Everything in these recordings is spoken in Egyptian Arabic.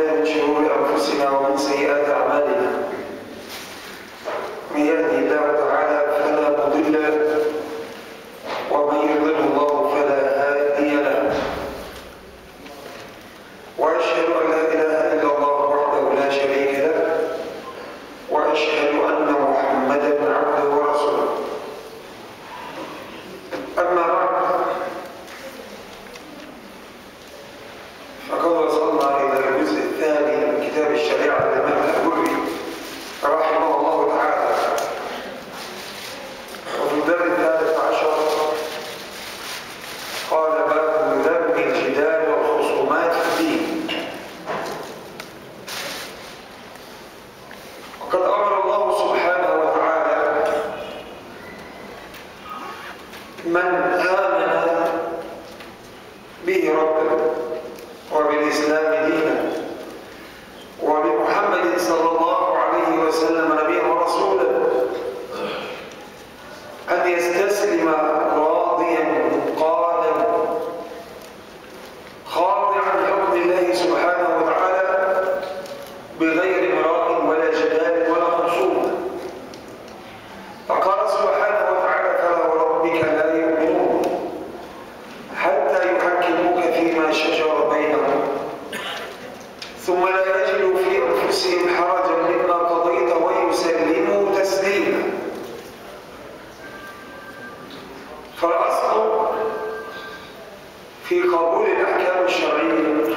من شرور أنفسنا ومن سيئات أعمالنا من يهدي الله تعالى فلا مضل له ومن يضلل الله فلا هادي له وأشهد أن لا إله إلا الله وحده لا شريك له وأشهد أن محمدا عبده ورسوله أما بعد فقد وصلنا إلى الجزء الثاني من كتاب الشريعة للإمام الأبوي رحمه الله تعالى وفي الباب الثالث عشر قال باب ذم الجدال والخصومات في الدين وقد أمر الله سبحانه وتعالى من آمن به ربه وبالإسلام دينا وبمحمد صلى الله عليه وسلم نبيا ورسولا أن يستسلم راضيا قالا خاضعا لحكم الله سبحانه وتعالى بغير مراء ولا جدال ولا خصومه فقال سبحانه وتعالى فلا وربك لا يؤمنون حتى يحكموك فيما شجر بينهم ثم لا يجدوا في انفسهم حرجا مما قضيت ويسلموا تسليما فالاصل في قبول الاحكام الشرعيه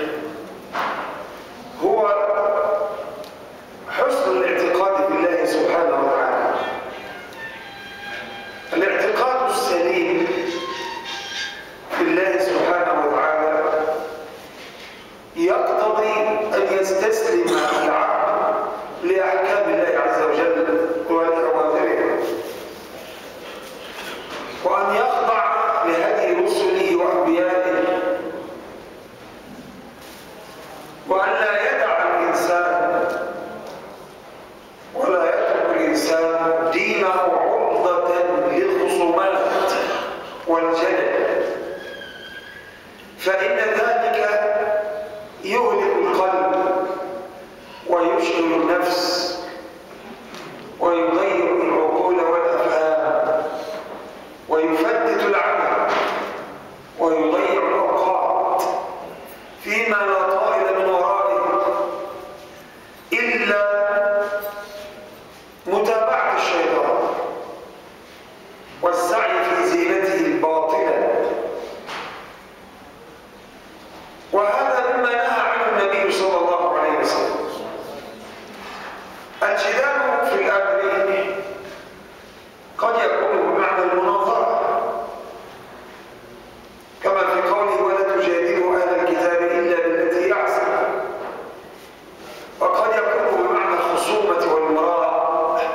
هو حسن الاعتقاد بالله سبحانه وتعالى الاعتقاد السليم في الله سبحانه وتعالى يقتضي أن يستسلم العبد لأحكام الله عز وجل ولأوامره وأن يخضع لهدي رسله وأنبيائه وأن لا يدع الإنسان ولا يترك الإنسان دينه عرضة للخصومات والجدل فإن ذلك يهلك القلب ويشغل النفس ويضيق العقول والأفهام ويفتت العمل ويضيع الأوقات فيما لا طائل من ورائه إلا متابعة الشيطان والسعي في زينته الباطلة وهذا مما نهى عنه النبي صلى الله عليه وسلم الجدال في الأمر قد يكون بمعنى المناظرة كما في قوله ولا تجادلوا أهل الكتاب إلا بالتي هي أحسن وقد يكون بمعنى الخصومة والمراء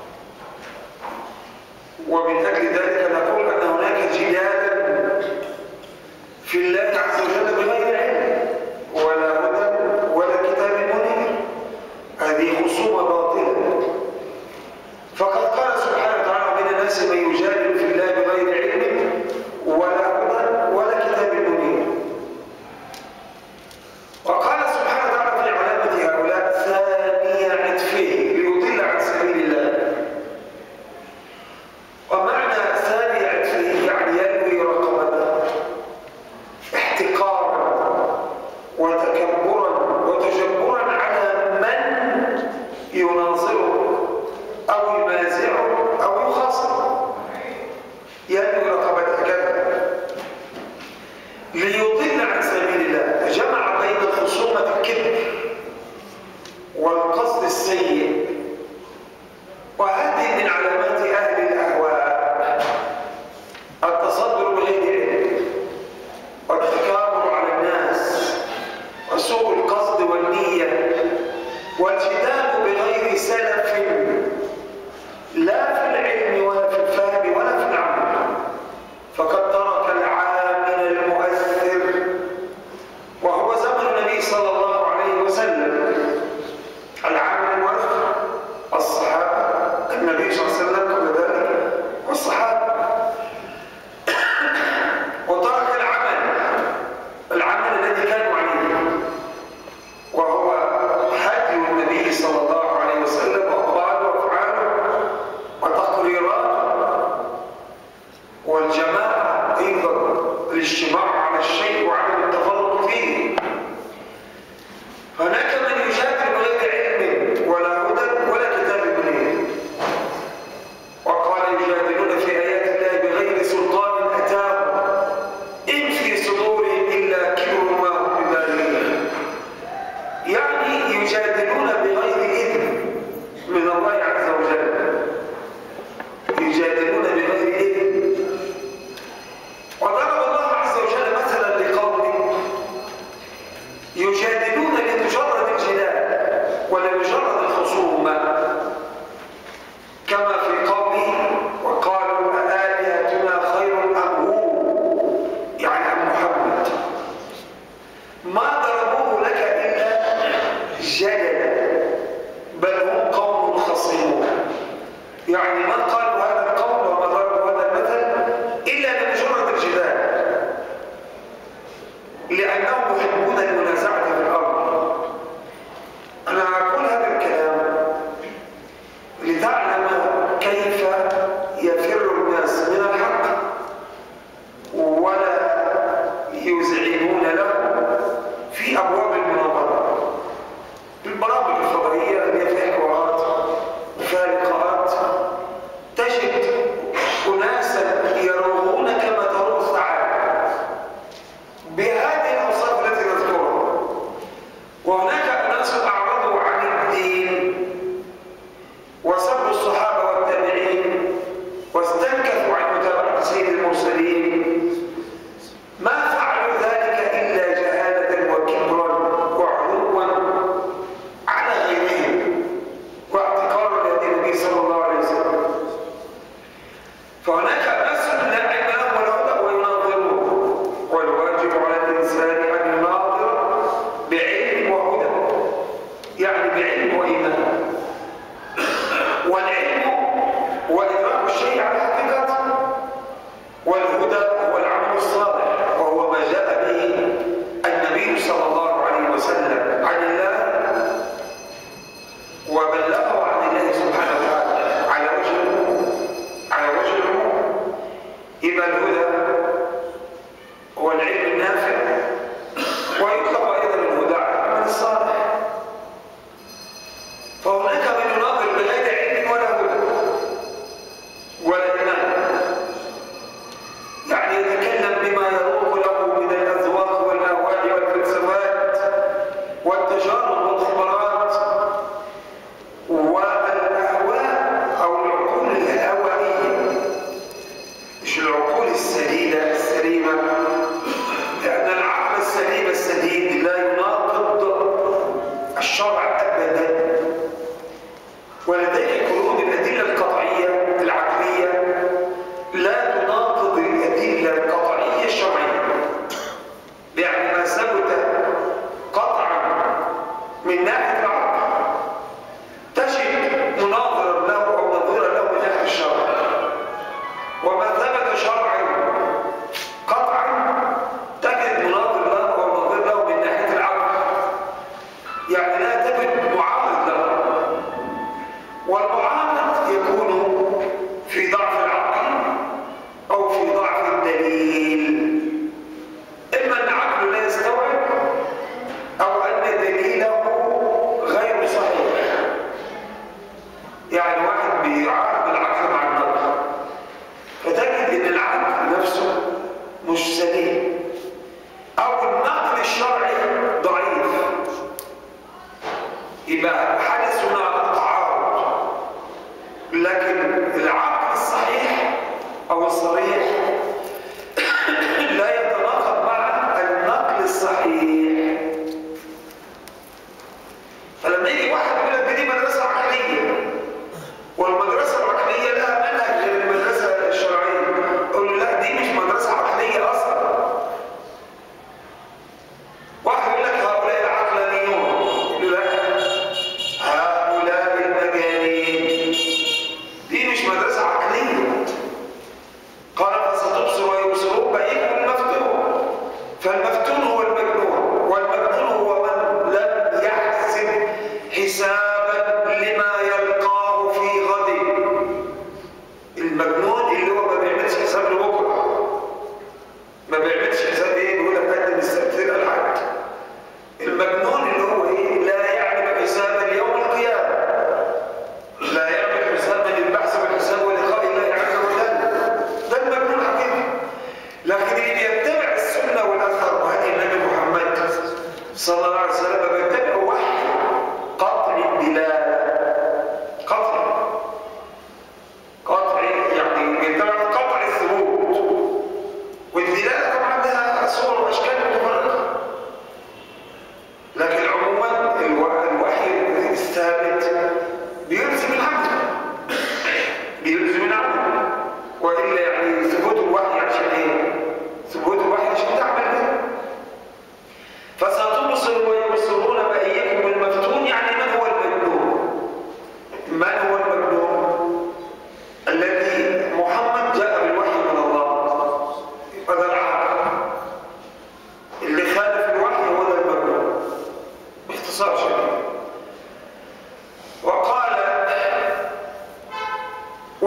ومن أجل ذلك نقول أن هناك جدالا في الله عز وجل بغير علم ولا هدى ولا كتاب منير هذه خصومة باطلة فقد قال سبحانه وتعالى من الناس من يجادل في الله بغير علم ولا هدى ولا كتاب منير وقال سبحانه وتعالى في علامة هؤلاء ثاني عطفه ليضل عن سبيل الله ومعنى ثاني عطفه يعني يلوي رقبته احتقارا وتكبرا وتجبرا على من يناظره او يمازعه او يخاصمه يلوي رقبته كذا ليضل عن سبيل الله فجمع بين خصومة الكبر والقصد السيء وهذه من علامات أهل الأهواء التصدر بغير علم والتكابر على الناس وسوء القصد والنية والجدال بغير سلف لا في العلم ولا في الفهم ولا في العمل فقد ترك العامل المؤثر وهو زمن النبي صلى الله عليه وسلم العامل المؤثر الصحابة النبي صلى الله عليه وسلم قبل ذلك والصحابة وترك العمل العمل الذي كانوا عليه وهو يعني يجادلون بغير إذن من الله عز وجل يجادلون بغير إذن وضرب الله عز وجل مثلا لقوم يجادلون لمجرد الجدال ولمجرد الخصومة كما في قوله وقالوا أآلهتنا خير أم هو يعني أم محمد ما ضربوه لك إلا جدلا بل هم قوم خصمون يعني ما قالوا هذا القول وما ضربوا هذا المثل إلا لمجرد الجدال لأنهم يحبون المنازعة في الأرض أنا أقول هذا الكلام لتعلم كيف يفر الناس من الحق ولا يزعمون له في أبواب المناظرة البرامج الفضائية اللي فيها حوارات وفيها لقاءات تجد أناسا يروغون كما تروغ الثعالب بهذه الأوصاف التي نذكرها وهناك أناس أعرضوا عن الدين وسبوا الصحابة والتابعين واستنكفوا عن متابعة سيد المرسلين ما فعلوا ذلك إلا جهالة وكبرا وعلوا على غيرهم واعتقارا للنبي صلى الله عليه وسلم فهناك ناس لا علم لهم ولا هدى ويناظرون والواجب على الإنسان أن يناظر بعلم وهدى يعني بعلم وإيمان والعلم هو إدراك الشيء على حقيقته والهدى هو العمل الصالح وهو ما جاء به النبي صلى الله عليه وسلم عن الله وبلغه عن الله سبحانه وتعالى على وجه على وجه العموم إذا الهدى هو العلم النافع ويطلق أيضا الهدى على العمل الصالح فهناك من يناظر بغير علم ولا هدى ولا إيمان يعني يتكلم بما يروق له من الأذواق والأهواء والفلسفات والتجارب والخبرات والأهواء أو العقول الهوائية مش العقول السديدة السليمة لأن العقل السليم السديد لا يناقض الشرع أبدا ولديه قيود الأدلة القطعية العقلية لا تناقض الأدلة القطعية الشرعية يعني ما ثبت قطعا من ناحية العقل تجد مناظرا له أو نظيرا له من ناحية الشرع وما ثبت شرعا قطعا تجد مناظر له أو نظير له من ناحية العقل يعني لا تجد معارض له والمعارض يكون في ضعف العقل أو في ضعف الدليل إما أن عقله لا يستوعب أو أن دليله غير صحيح يعني واحد بيعارض العقل مع النقل فتجد ان العقل نفسه مش سليم او النقل الشرعي ضعيف يبقى حدث هنا تعارض لكن العقل الصحيح او الصريح لا يتناقض مع النقل الصحيح فلما يجي واحد يقول لك دي مدرسه عقليه والمدرسة العقلية لها منهج غير المدرسة الشرعية قول له لا دي مش مدرسة عقلية أصلا واحد يقول لك هؤلاء العقلانيون يقول له لا هؤلاء المجانين دي مش مدرسة عقلية قال فستبصر ويبصرون بأيكم المفتون فالمفتون هو المجنون والمجنون هو من لم يحسب حساب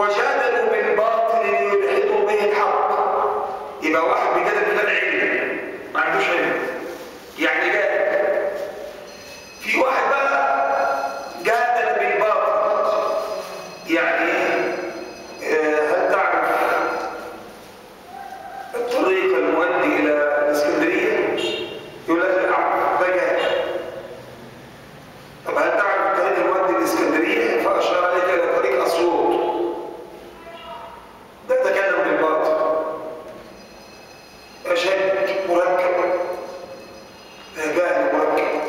وجادلوا بالباطل ليدحضوا به الحق يبقى واحد بجد من غير علم ما عندوش علم يعني جاهل في واحد بقى جادل بالباطل يعني آه، هل تعرف الطريق المؤدي الى الاسكندريه يقول لك لا اعرف ده جاهل طب هل تعرف الطريق المؤدي الاسكندريه فاشار عليك الى طريق اسيوط ده تكلم بالباطل اشد مركب ده جاهل مركب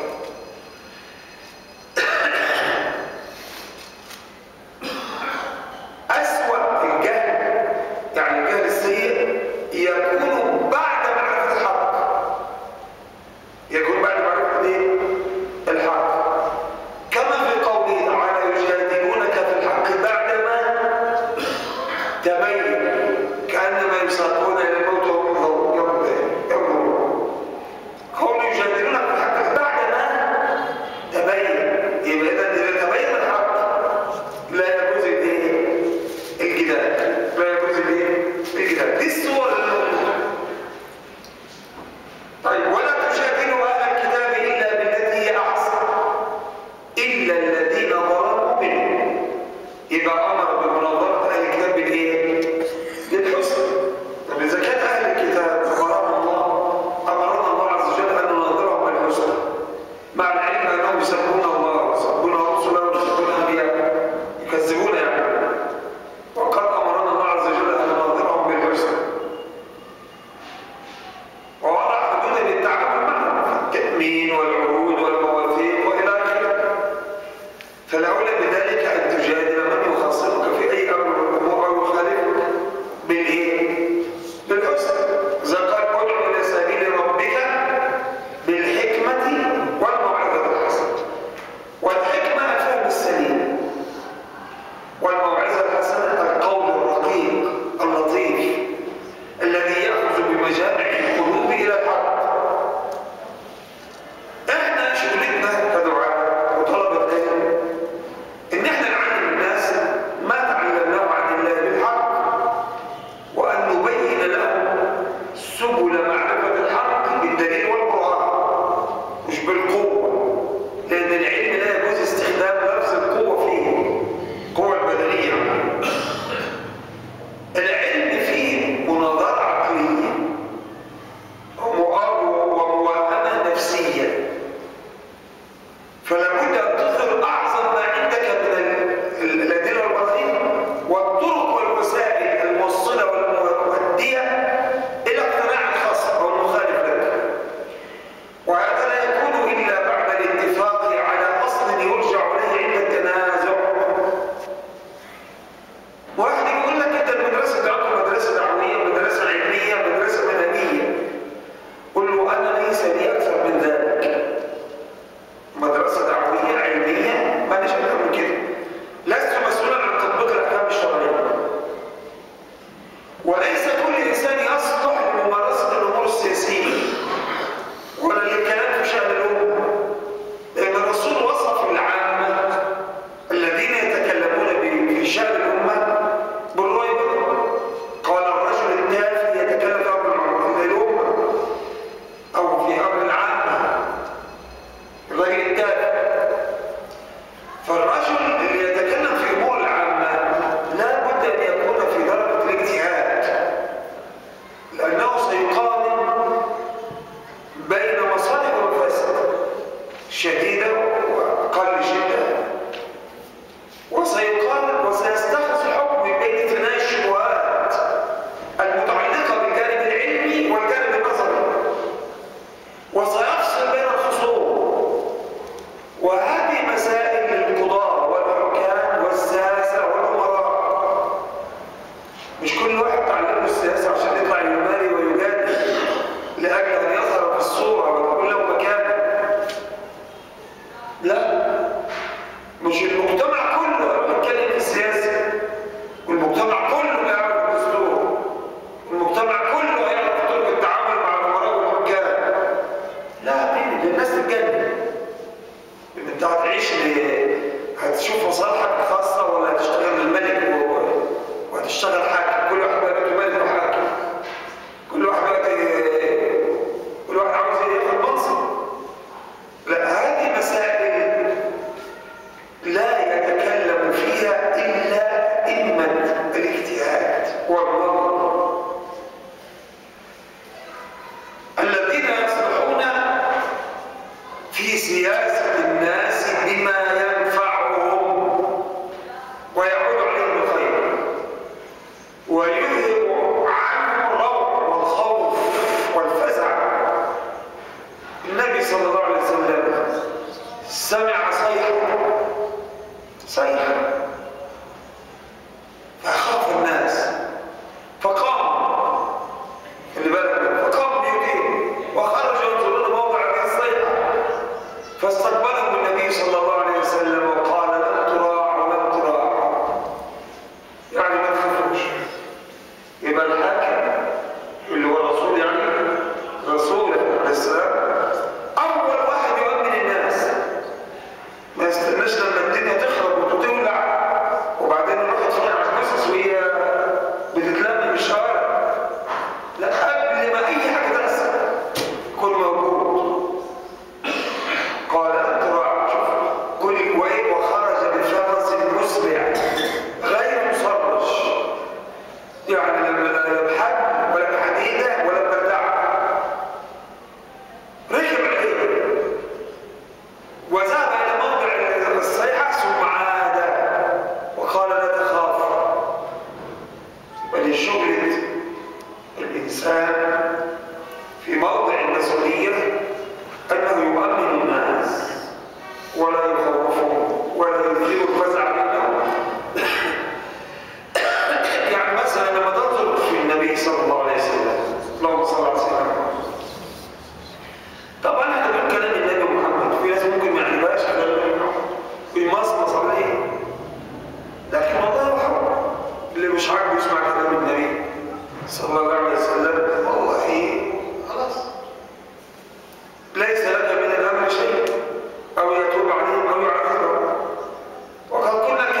أسوأ الجهل يعني الجهل السيء يكون بعد معرفة الحق يكون بعد معرفة ايه؟ الحق كما في قوله تعالى يجادلونك في الحق بعدما تبين كأنما يساقون إلى الموت وهم ينظرون قول يجادلونك في الحق بعدما تبين يبقى إذا إذا تبين الحق لا يجوز الايه؟ الجدال لا يجوز الايه؟ الجدال دي الصور اللي طيب ولا تجادلوا اهل الكتاب الا بالتي هي احسن الا الذين ظلموا منهم يبقى امر بمناظره اهل الكتاب بالايه؟ بالحسن طب اذا كان اهل الكتاب امرنا الله امرنا الله عز وجل ان نناظرهم بالحسن مع العلم انهم يسبون الله ويسبون رسله ويسبون انبياء يكذبون يعني وقد امرنا الله عز وجل ان نناظرهم بالحسن ووضع حدودا للتعامل معهم في التامين والعهود والمواثيق والى اخره فالاولى بذلك ان تجادل من يخاصمك في اي امر من الامور او يخالفك بالايه؟ بالحسن اذا قال ادع الى سبيل ربك بالحكمه والموعظه الحسنه والحكمه الفهم السليم والموعظه الحسنه القول الرقيق اللطيف الذي ياخذ بمجامع القلوب الى الحق احنا شغلتنا كدعاء وطلبه علم ان احنا نعلم الناس ما تعلمناه عن الله بالحق وان نبين لهم سبل معرفه الحق بالدليل والقران مش بالقوه لان العلم لا يجوز استخدام لفظ القوه فيه القوه البدنيه العلم فيه مناظره عقليه ومواءمه نفسيه فلا بد ان تظهر اعظم ما عندك من ال- الادله والبراهين والطرق والوسائل الموصله والمؤديه الى اقتناع الخصم او المخالف لك وهذا لا يكون الا بعد الاتفاق على اصل يرجع اليه عند التنازع واحد يقول لك انت المدرسه بتاعتكم مدرسه دعويه مدرسه علميه مدرسه مدنيه قل له انا ليس لي اكثر من ذلك مدرسة دعوية علمية ما ليش أكثر من كده لست مسؤولا عن تطبيق الأحكام الشرعية وليس كل إنسان يصلح لممارسة الأمور السياسية ولا للكلام في شأن الأمة لأن الرسول وصف العامة الذين يتكلمون ب- في شأن الأمة بالريبة قال الرجل التافه يتكلم في أمر المعروف للأمة أو في أمر العامة الراجل التافه فالرجل اللي يتكلم في امور العامه لا بد ان يكون في درجه الاجتهاد لانه سيقارن بين مصالح ومفاسد شديده واقل شده وسيقارن وسيستخلص الحكم بين ثناء الشبهات المتعلقه بالجانب العلمي والجانب النظري وسيفصل بين الخصوم وهذه مسائل للقضاء والحكام والساسة والأمراء مش كل واحد تعلمه السياسة عشان يطلع يماري ويجادل لأجل أن يظهر في الصورة ويكون له مكان لا مش المجتمع كله يروح يتكلم في السياسة والمجتمع كله لا يعرف الدستور المجتمع كله يعرف طرق التعامل مع الأمراء والحكام لا مين ده الناس تتجنن ان انت هتعيش ل... هتشوف مصالحك الخاصه ولا هتشتغل للملك و... هتشتغل حاكم كل واحد بقى بيته مالك وحاكم كل واحد بقى كل واحد عاوز ياخد منصب لا هذه مسائل لا يتكلم فيها إلا إما الاجتهاد والنظر الذين يصلحون في سياسة الناس بما ينفعهم ويعود عليهم الخير ويذهب عنهم الروع والخوف والفزع النبي صلى الله عليه وسلم سمع صيحة صيحة فخاف الناس فقام خلي بالك فقام بيديه وخرج ينظرون موضع هذه الصيحة فاستقبلهم النبي صلى الله عليه وسلم وقال لن تراع ولن تراع يعني ما تخافوش يبقى الحاكم اللي هو الرسول يعني رسول عليه السلام اول واحد يؤمن الناس ما يستناش لما الدنيا تخرب وتولع وبعدين نروح نتفرج على القصص وهي بتتلم في الشوارع لا قبل ما اي حاجه تحصل يكون موجود قال انت راع كل وايه وخرج بفرس مسرع غير مصرش يعني لما لا بحد ولا بحديده ولا بردعه ركب عليه وذهب الى موضع الصيحه ثم عاد وقال لا تخاف بل شغلة الانسان في موضع المسؤوليه انه يؤمن الناس ولا يخوفهم ولا يثير الفزع منهم يعني مثلا لما تنظر في النبي صلى الله عليه وسلم اللهم صل على سيدنا محمد طبعا احنا بنقول كلام النبي محمد في ناس ممكن ما يعجبهاش كلام النبي محمد ويمصمص عليه لكن والله حق اللي مش عاجبه يسمع كلام النبي صلى الله عليه وسلم والله خلاص ليس لك من الامر شيء او يتوب عليهم او يعذبهم وقد قلنا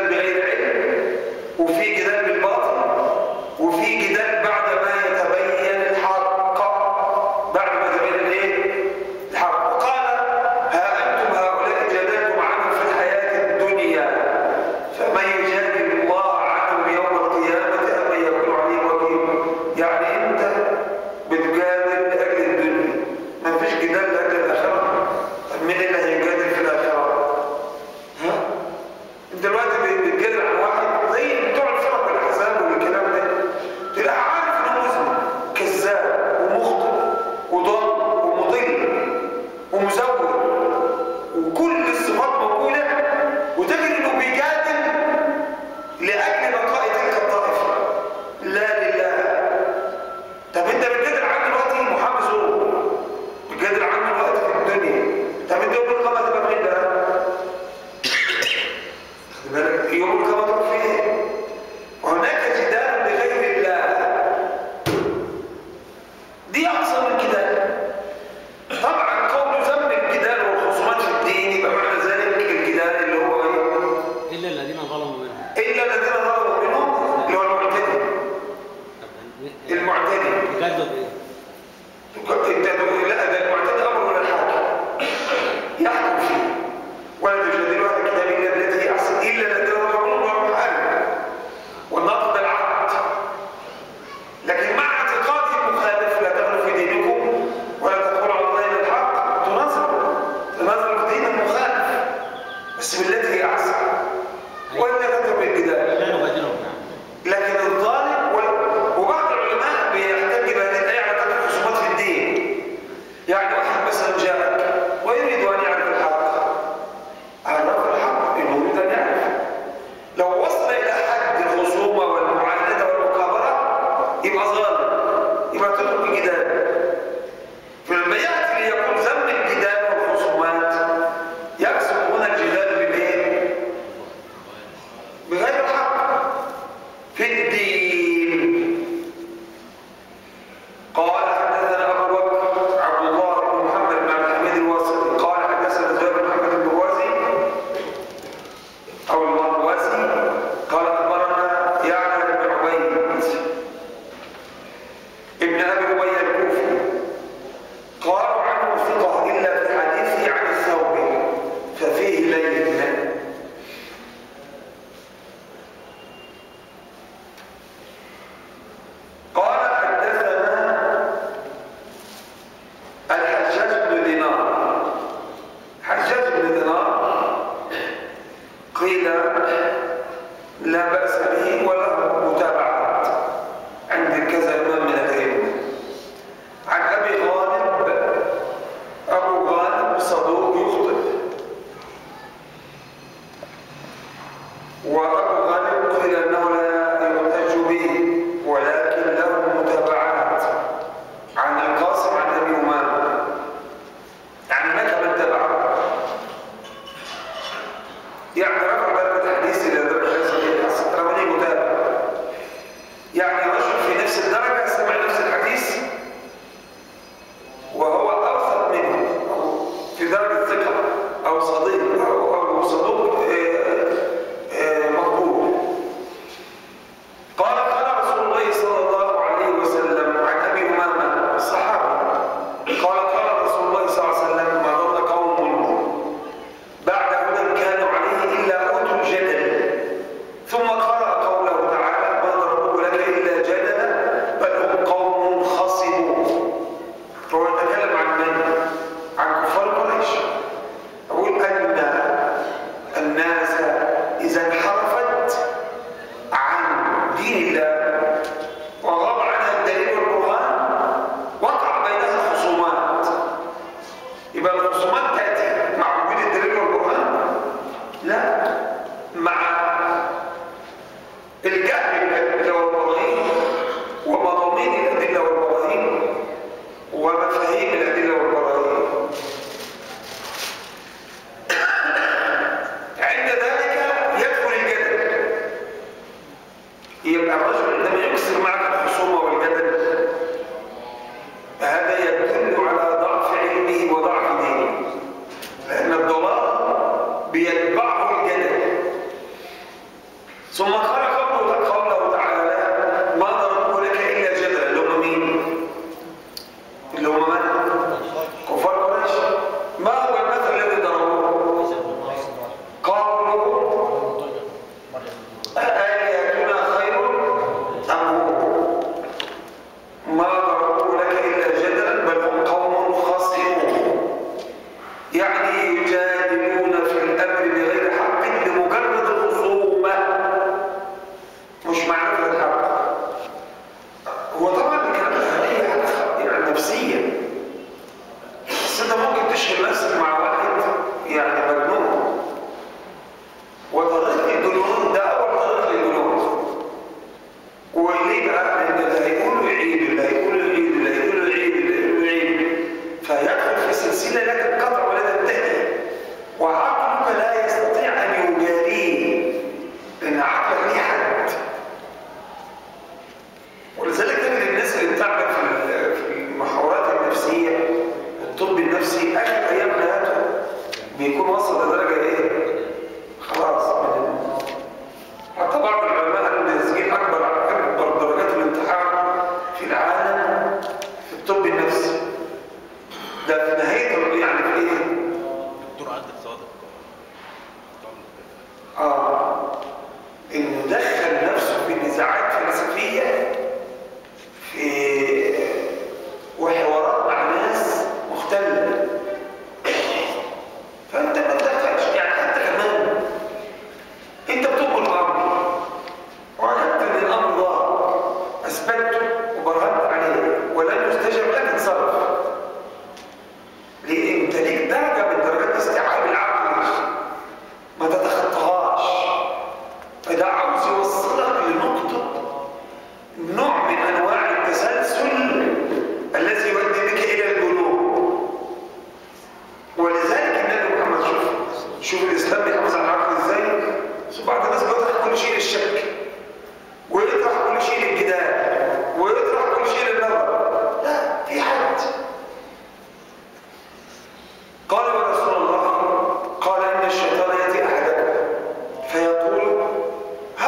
جدال بغير علم وفي جدال بالباطل وفي جدال بعد ما يتبين الحق بعد ما يتبين الايه الحق وقال ها انتم هؤلاء جادلتم عنهم في الحياه الدنيا فمن يجادل الله عنهم يوم القيامه ام من يكون عليهم وكيل يعني انت بتجادل لاجل الدنيا ما فيش جدال لاجل الاخره طب مين اللي هيجادل في الاخره ها انت دلوقتي بتجادل عن واحد زي بتوع الفرق والاحزاب والكلام ده تلاقي عارف انه مذنب كذاب ومخطئ وضال ومضل ومزور وكل الصفات موجوده وتجد انه بيجادل لاجل بقاء تلك الطائفه لا لله طب انت بتجادل عنه دلوقتي محمد زور بتجادل عنه دلوقتي في الدنيا طب انت يوم القيامه تبقى فين بقى؟ خد بالك يوم القيامه تروح فين؟ وهناك جدال بغير الله دي اقصى من الجدال طبعا قول ذم الجدال والخصومات في الدين يبقى معنى ذلك الجدال اللي هو ايه؟ إلا الذين ظلموا منهم الا الذين ظلموا منهم اللي هو المعتدي طب المعتدي يجدد إيه؟ انت لا ده المعتدي امر ولا الحاكم يحكم فيه ولا تجادلوا اهل الكتاب الا التي هي احسن الا الذين ظلموا منهم محارب والنقد ده العقد لكن مع اعتقاد المخالف لا تغلوا في دينكم ولا تقولوا على الله الا الحق تناظر تناظر في دين المخالف بس بالتي هي احسن ولا تترك الجدال لا نبادلهم نعم لكن الظالم وال- وبعض العلماء بيحتج بهذه الآية على ترك الخصومات في الدين يعني واحد مثلا جاءك ويريد أن يعرف الحق عرف الحق إنه يريد أن يعرف لو وصل إلى حد الخصومة والمعاندة والمكابرة يبقى ظالم يبقى تترك الجدال فلما يأتي ليقول ذم الجدال والخصومات يقصد هنا الجدال بالإيه؟ بغير الحق في الدين قال حدثنا ابو بكر عبد الله بن محمد بن عبد الحميد الواسطي قال حدثنا زهير بن محمد البوازي او المروزي قال اخبرنا يعلى بن عبيد ابن ابي ابي الكوفي قالوا عنه ثقه الا في حديثه عن الثوب ففيه لين قال حدثنا الحجاج بن دينار حجاج بن دينار قيل لا بأس به وله متابعات عند كذا إمام من الأئمة عن أبي غالب أبو غالب صدوق يخطئ وأبو غالب قيل أنه لا يحتج به ولكن له متابعات عن القاسم عن أبي أمامة يعني هناك من تبعه يعني رفع درجة الحديث إلى درجة صحيح حسن رماني متابع يعني رجل في نفس الدرجة سمع نفس الحديث وهو أوثق منه أو في درجة ثقة أو صديق أو أو صدوق آه، آه، مقبول قال قال رسول الله صلى الله عليه وسلم عن ابي امامه الصحابي قال قال رسول الله صلى الله عليه وسلم ما ضل قوم بعد هدى كانوا عليه الا اوتوا الجدل ثم قرأ قوله تعالى ما ضربوه لك الا جدلا بل هم قوم خصموا هو يتكلم عن من؟ عن كفار قريش أقول أن الناس إذا انحرفت عن دين الله وغاب عنها الدليل والبرهان وقع بينها خصومات يبقى الخصومات تأتي مع وجود الدليل والبرهان لا مع الجهل بالأدلة والبراهين ومضامين الأدلة والبراهين ومفاهيم الأدلة والبراهين عند ذلك يدخل الجدل يبقى الرجل عندما يكسر معك الخصومة والجدل هذا يدل على ضعف علمه وضعف دينه لأن الضلال بيتبعه الجدل ثم قال قوله قوله تعالى ما ضربوا لك الا جدلا اللي هم مين؟ اللي هم من؟ كفار قريش ما هو المثل الذي ضربوه؟ قالوا آلهتنا خير أم هو؟ ما ضربوا لك إلا جدلا بل هم قوم خصمون يعني يجادلون في الأمر بغير حق لمجرد الخصومة مش معرفة الحق هو طبعا الكلام ده هي حاجة يعني نفسية بس انت ممكن تشغل نفسك مع واحد يعني مجنون وطريق الجنون ده اول طريق للجنون وليه بقى؟ لان اللي هيقولوا يعيد اللي هيقولوا يعيد اللي هيقولوا يعيد اللي هيقولوا يعيد فيدخل في سلسله لا تنقطع ولا تنتهي وعقلك لا يستطيع ان يجاريه لان عقلك ليه حد ولذلك تجد الناس اللي بتعمل في ال- في المحاورات النفسيه الطب النفسي اخر ايام حياته بيكون وصل لدرجه ايه؟ خلاص من حتى بعض العلماء قالوا ان تسجيل اكبر اكبر درجات الامتحان في العالم في الطب النفسي ده في نهايه ال- يعني في ايه؟ دكتور عادل صادق اه انه دخل نفسه في نزاعات فلسفيه في وحوارات مع ناس مختلفه فانت ما تدخلش يعني حتى كمان انت بتقبل الامر وعرفت ان الامر ظاهر اثبته وبرهنت عليه ولن يستجب لك اتصرف ليه انت ليك درجه من درجات استيعاب العقل ما تتخطاهاش فده عاوز يوصلك لنقطه نوع من انواع التسلسل الذي يؤدي بك الى البلوغ ولذلك النبي محمد شوف شوف الاسلام بيحافظ على العقل ازاي شوف بعض الناس بيطرح كل شيء للشك ويطرح كل شيء للجدال ويطرح كل شيء للنظر لا في حد قال يا رسول الله قال ان الشيطان ياتي احدكم فيقول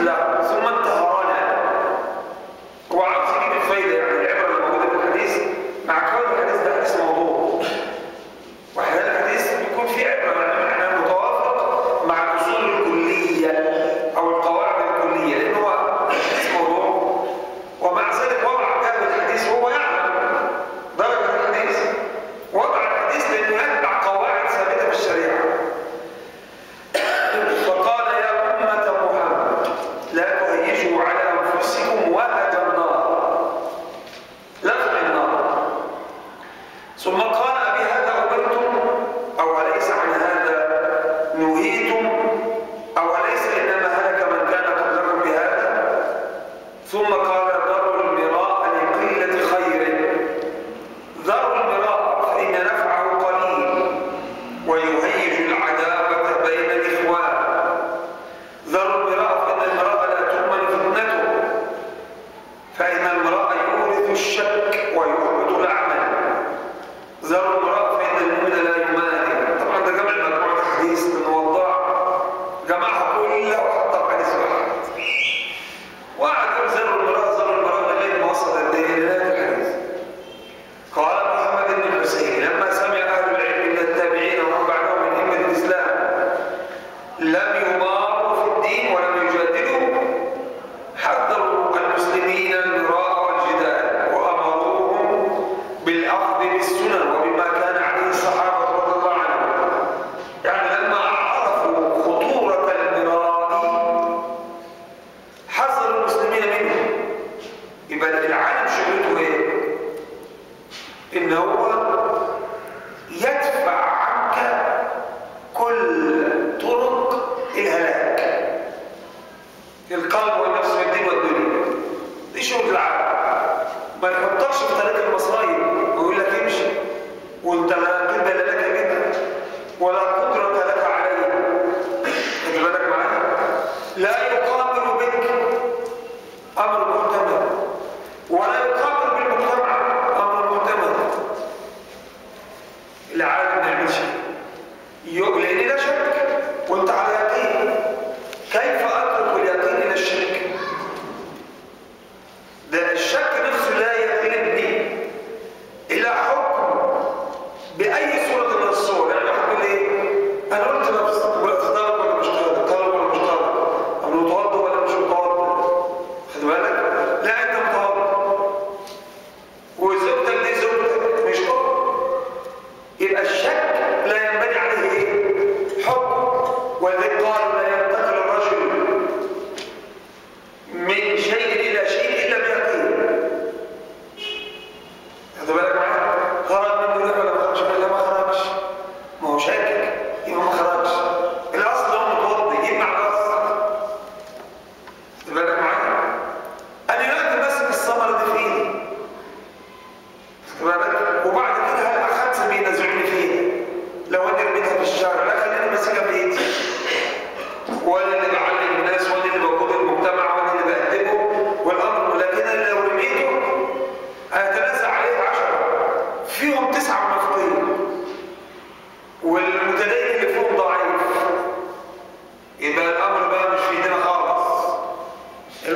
له ثم انتهرنا هو عاوز يجيب الفايده يعني العبره اللي موجوده في الحديث مع كون الحديث ده حديث موضوع واحيانا الحديث بيكون فيه عبره معناه معناه متوافق مع الاصول الكليه او القواعد الكليه لان هو حديث موضوع ومع ذلك وضع كتاب الحديث وهو يعلم درجه الحديث وضع الحديث لانه يتبع قواعد ثابته في الشريعه فقال يا أمة محمد لا تهيجوا على أنفسكم وهج النار لفع النار ثم قال بهذا أمرتم أو أليس عن هذا نهيتم أو أليس إنما هلك من كان قبلكم بهذا ثم قال ذروا المراء لقلة خير ذروا المراء فإن نفعه قليل ويهيج العداوة بين الإخوان ذروا المراء فإن المراء لا تؤمن فتنته فإن المراء يورث الشك ويحبط العمل ذروا المراء فإن المؤمن لا يمانع طبعا ده جمع مجموعة حديث من وضاع جمعها كلها وحطها في حديث واحد وقعد يقول ذروا المراء ذروا المراء لغاية ما وصل قد إيه لنهاية الحديث قال محمد بن الحسين لما سمع اهل العلم من التابعين ومن بعدهم من ائمه الاسلام لم يماروا في الدين ولم يجادلوا حذروا المسلمين المراء والجدال وامروهم بالاخذ بالسنن وبما كان عليه الصحابه رضي الله عنهم يعني لما عرفوا خطوره المراء حذروا المسلمين منه يبقى العالم شغلته ايه؟ ان هو يدفع عنك كل طرق الهلاك القلب والنفس والدين والدنيا دي شغل العالم ما يحطكش في طريق المصايب ويقول لك امشي وانت لا قبل لك منها ولا قدرة لك عليه خد بالك معايا لا يقامر بك امر محتمل ولا يقامر بالمجتمع امر محتمل العالم ما يعملش يو- لان ده شرك وانت على يقين كيف اترك اليقين الى الشرك ده الشك نفسه لا يغلبني الى حكم باي صوره من الصور يعني حكم ايه انا قلت نفس وقت طالب ولا مش طالب طالب ولا مش طالب او متوضا ولا مش متوضا خد بالك لا انت متوضا وزوجتك دي زوجتك مش طالب يبقى الشك لا ينبني عليه ايه حكم ولذلك قال لا ينتقل الرجل من شيء الى شيء الا بيقين خد بالك معايا خرج منه لا ولا ما خرجش لا ما خرجش ما هو شاكك يبقى ما خرجش الاصل هو متوضي يجمع الاصل خد بالك معايا انا دلوقتي ماسك الثمره دي في ايدي خد بالك وبعد كده هلقى خمسه بينزعوني فيها لو انا رميتها في الشارع لا خليني ماسكها في ايدي وانا اللي بعلم الناس وانا اللي بقود المجتمع وانا اللي بقدمه والامر لكن انا لو رميته هيتنازع عليه عشرة فيهم تسعة منافقين والمتدين اللي فيهم ضعيف يبقى الامر بقى مش في ايدينا خالص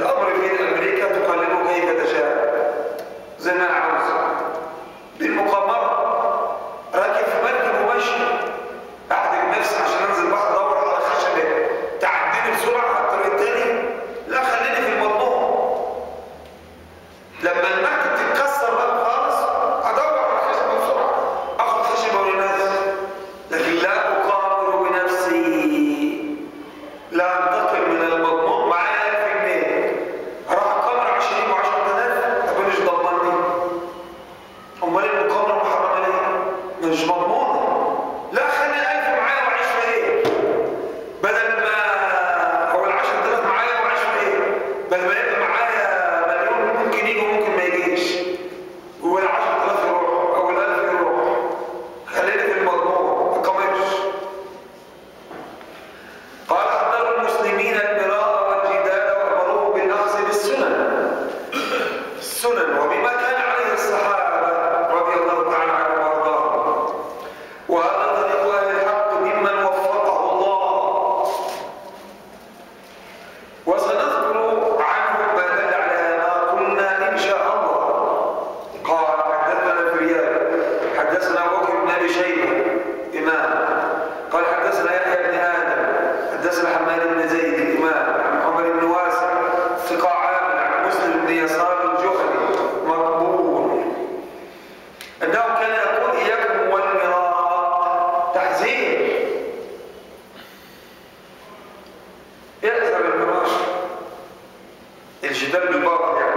الجدال بالباطل يعني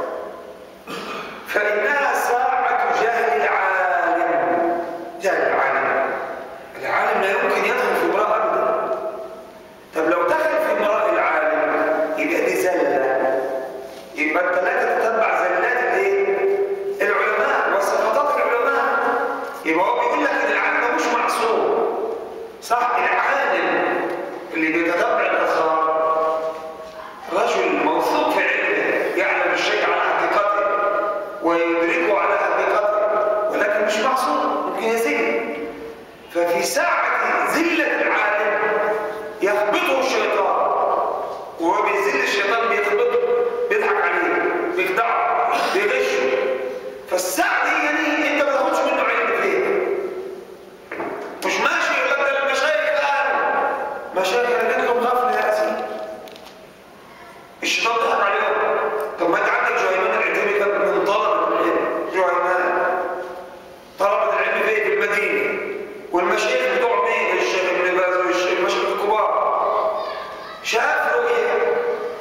فإنها ساعة جهل العالم جهل العالم العالم لا يمكن يدخل في امرأة أبدا طب لو دخل في امرأة العالم يبقى دي زلة يبقى أنت لا تتبع زلات الايه؟ العلماء وسقطات العلماء يبقى هو بيقول لك إن العالم ده مش معصوم صح العالم اللي بيتتبع الأسرار رجل موثوق في علمه يعلم الشيء على حقيقته ويدركه على حقيقته ولكن مش معصوم ممكن يزيد ففي ساعة زلة العالم يثبته الشيطان وهو بيزل الشيطان بيثبته بيضحك عليه بيخدعه بيغشه فالساعة دي يعني انت ما تاخدش منه علم فيها مش ماشي يقول لك ده المشايخ قالوا مشايخ انا جاتكم غفله يا اسيدي الشيطان ضحك عليهم طب ما انت عندك جهيمان العتيبي كان من طلبه العلم جهيمان طلبه العلم فين في المدينه والمشايخ بتوع مين الشيخ ابن باز والشيخ المشايخ الكبار شاف رؤيه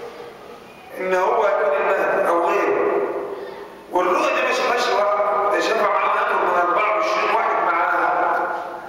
ان هو يكون المهدي او غيره والرؤيه دي ما شافهاش لوحده ده شافها معاه اكثر من 24 واحد معاها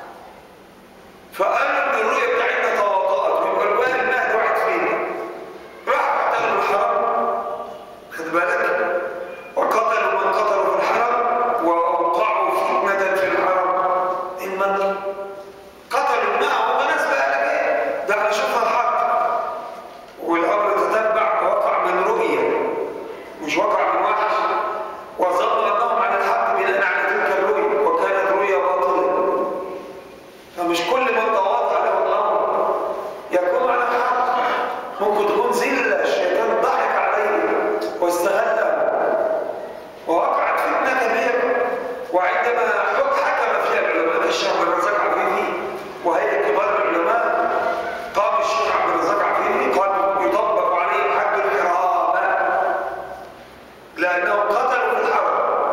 فقالوا ان الرؤيه بتاعتنا تواطأت ويبقى الوالد المهدي واحد فينا راح قتلوا الحرم خد بالك وقتلوا من قتلوا في الحرم واوقعوا فتنه في الحرم المن قتلوا معه وناس بقى لك ايه ده احنا شفنا الحق والامر تتبع وقع من رؤيه مش وقع من وحش وظنوا انهم على الحق بناء على تلك الرؤيه وكانت رؤيه باطله فمش كل من تواضع له الامر يكون على الحق ممكن تكون زله الشيطان ضحك عليه واستغله ووقعت فتنه كبيره وعندما حك- حكم فيها العلماء الشيخ عبد الرزاق عفيفي وهي كبار العلماء قام الشيخ عبد الرزاق عفيفي قال يطبق عليهم حد الحرابه لانهم قتلوا في الحرب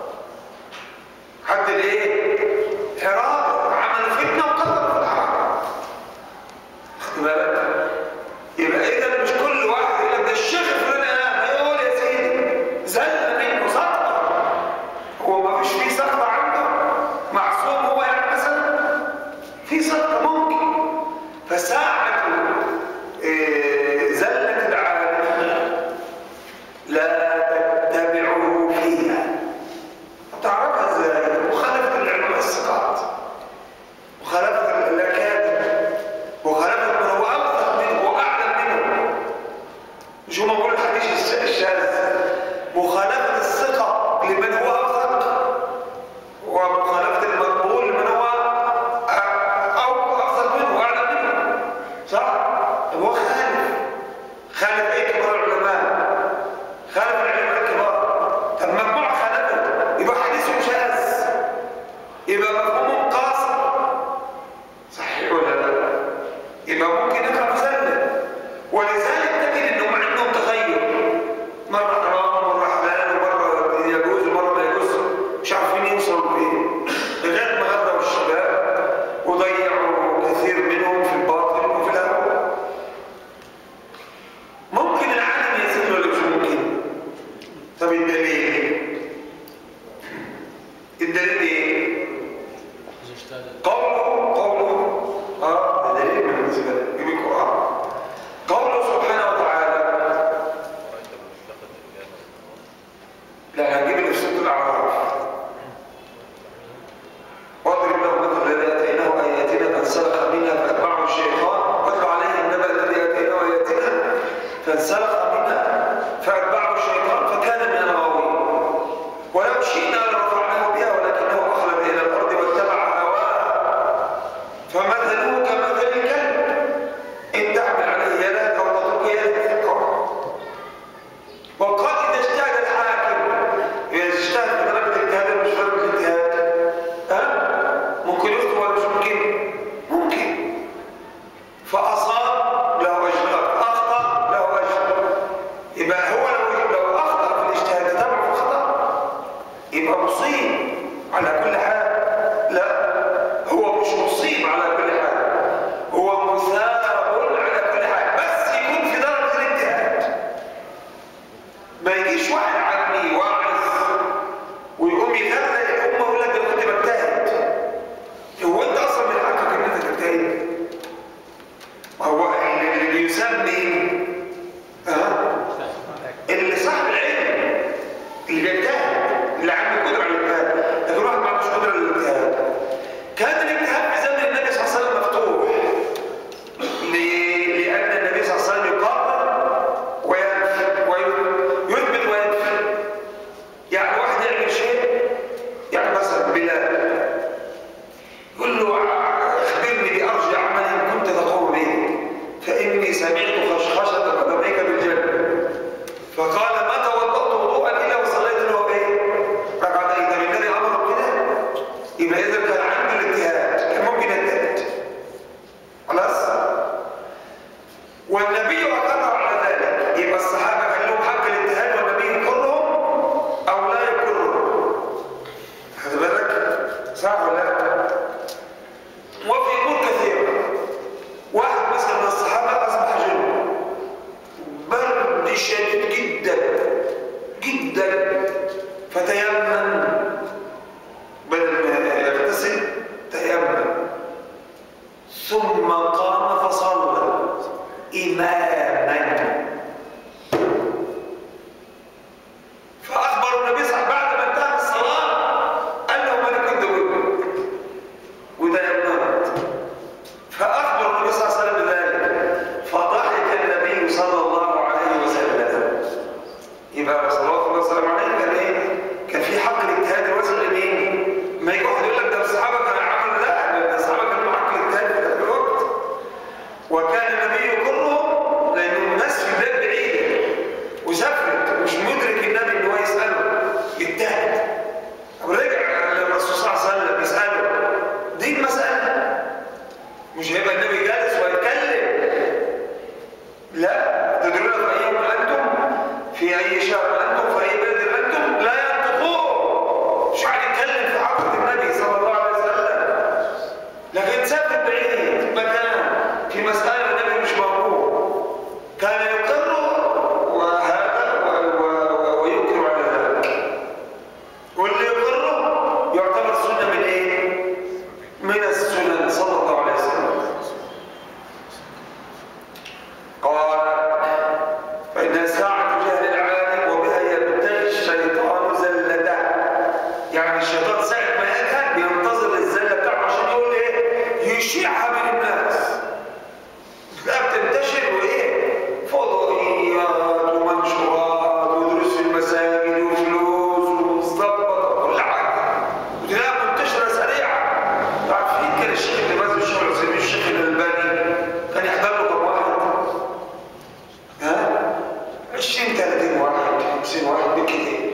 حد الايه؟ حرابه عملوا فتنه وقتلوا في الحرب خد بالك يبقى اذا مش كل واحد يقول لك ده الشيخ فلان قال يقول يا سيدي زل منه سقطه هو ما فيش فيه سقطه عنده معصوم هو يعني مثلا في سقطه ممكن فساعه إيه، زله العالم لا تتبعوا فيها تعرفها ازاي مخالفه العلماء الثقات مخالفه الاكابر مخالفه من هو اوثق منه واعلم منه مش هم بيقولوا الحديث الش- الشاذ مخالفه الثقه لمن هو اوثق ومخالفه المقبول لمن هو أ- او افضل منه واعلم منه صح طب هو خالف خالف اي كبار العلماء خالف العلماء الكبار طب مجموعه خالفه يبقى حديثهم شاذ يبقى مفهومهم قاصر صحيح ولا لا يبقى ممكن يقرا مسلم ولذلك تجد انهم عندهم تغير مره حرام ومره حلال ومره يجوز ومره ما يجوز مش عارفين يوصلوا فين لغايه ما غروا الشباب وضيعوا كثير منهم في الباطل وفي الهوى ممكن العالم يزيد ولا مش ممكن طب الدليل الدليل ايه إذا اجتهد قوله قوله اه ده دليل من بالنسبه لي جيب القران قوله سبحانه وتعالى رأيت من اتخذ إلهه لا هنجيب اللي في سوره الاعراف واضرب له مثل الذي اتيناه اياتنا فانسلخ منها فاتبعه الشيطان واتل عليه النبأ الذي اتيناه اياتنا فانسلخ منها فاتبعه الشيطان فكان من الغاوين ولو شئنا لرفعناه بها ولكنه اخلد الى الارض واتبع هواه فمثله كمثل الكلب ان تحمل عليه يدك او تترك يدك يقع وقال إذا اجتهد الحاكم إذا اجتهد في درجة الاجتهاد ولا مش درجة الاجتهاد ها؟ ممكن يخطئ ولا مش ممكن؟ ممكن فأصاب له أجر أخطأ له أجر يبقى هو لو لو أخطأ في الاجتهاد تبعه في الخطأ يبقى مصيب على كل حال لا هو مش مصيب على كل حال هو مثاب على كل حال بس يكون في درجة الاجتهاد شديد جدا جدا فتيمم بدل ما يغتسل تيمم ثم قام فصلى إماما فأخبر النبي صلى الله عليه وسلم بعد ما انتهى الصلاة أنه ملك الدول وتيممت فأخبر النبي صلى الله عليه وسلم بذلك فضحك النبي صلى الله عليه وسلم يبقى صلوات الله وسلامه عليه كان ايه؟ كان في حق الاجتهاد الواسع لمين؟ ما يجي واحد يقول لك ده الصحابه كانوا عملوا لا ده الصحابه كانوا حق الاجتهاد في ذاك الوقت وكان النبي يقرهم لانه الناس في بلاد بعيده وسافرت مش مدرك النبي ان هو يساله يجتهد ورجع للرسول صلى الله عليه وسلم يساله دي المساله مش هيبقى النبي جالس ويتكلم لا تدرون في أي يوم أنتم في أي شهر أنتم في أي بلد أنتم لا ينطقون مش قاعد يتكلم في حضرة النبي صلى الله عليه وسلم لكن سافر بعيد مكان في مسألة النبي مش موجود كان يقر وهذا و- و- وينكر على ذلك واللي يقره يعتبر سنة من إيه؟ من السنن صلى الله عليه وسلم قال فإن ساعة جهل العالم وبها يبتغي الشيطان زلته يعني الشيطان ساعة ما يجهل بينتظر الزلة بتاعه عشان يقول ايه يشيعها بين الناس لا بتنتشر وايه فضائيات ومنشورات ودروس في المساجد وفلوس ومظبط وكل حاجة وتلاقيها منتشرة سريعة عارفين كان الشيخ اللي مازن الشيخ العثيمين الشيخ الألباني كان يحضر له كم واحد ها 20 30 واحد 50 واحد بالكتير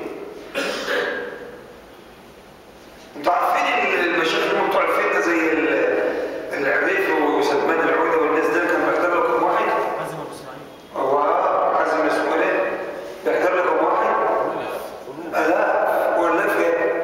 انتوا عارفين المشايخ اللي هم بتوع الفتنه زي ال- العريف وسلمان العوده والناس دول كان بيحضر له كم واحد؟ عزم ابو اسماعيل هو عزم اسمه ايه؟ بيحضر له كم واحد؟ آلاف ولا فين؟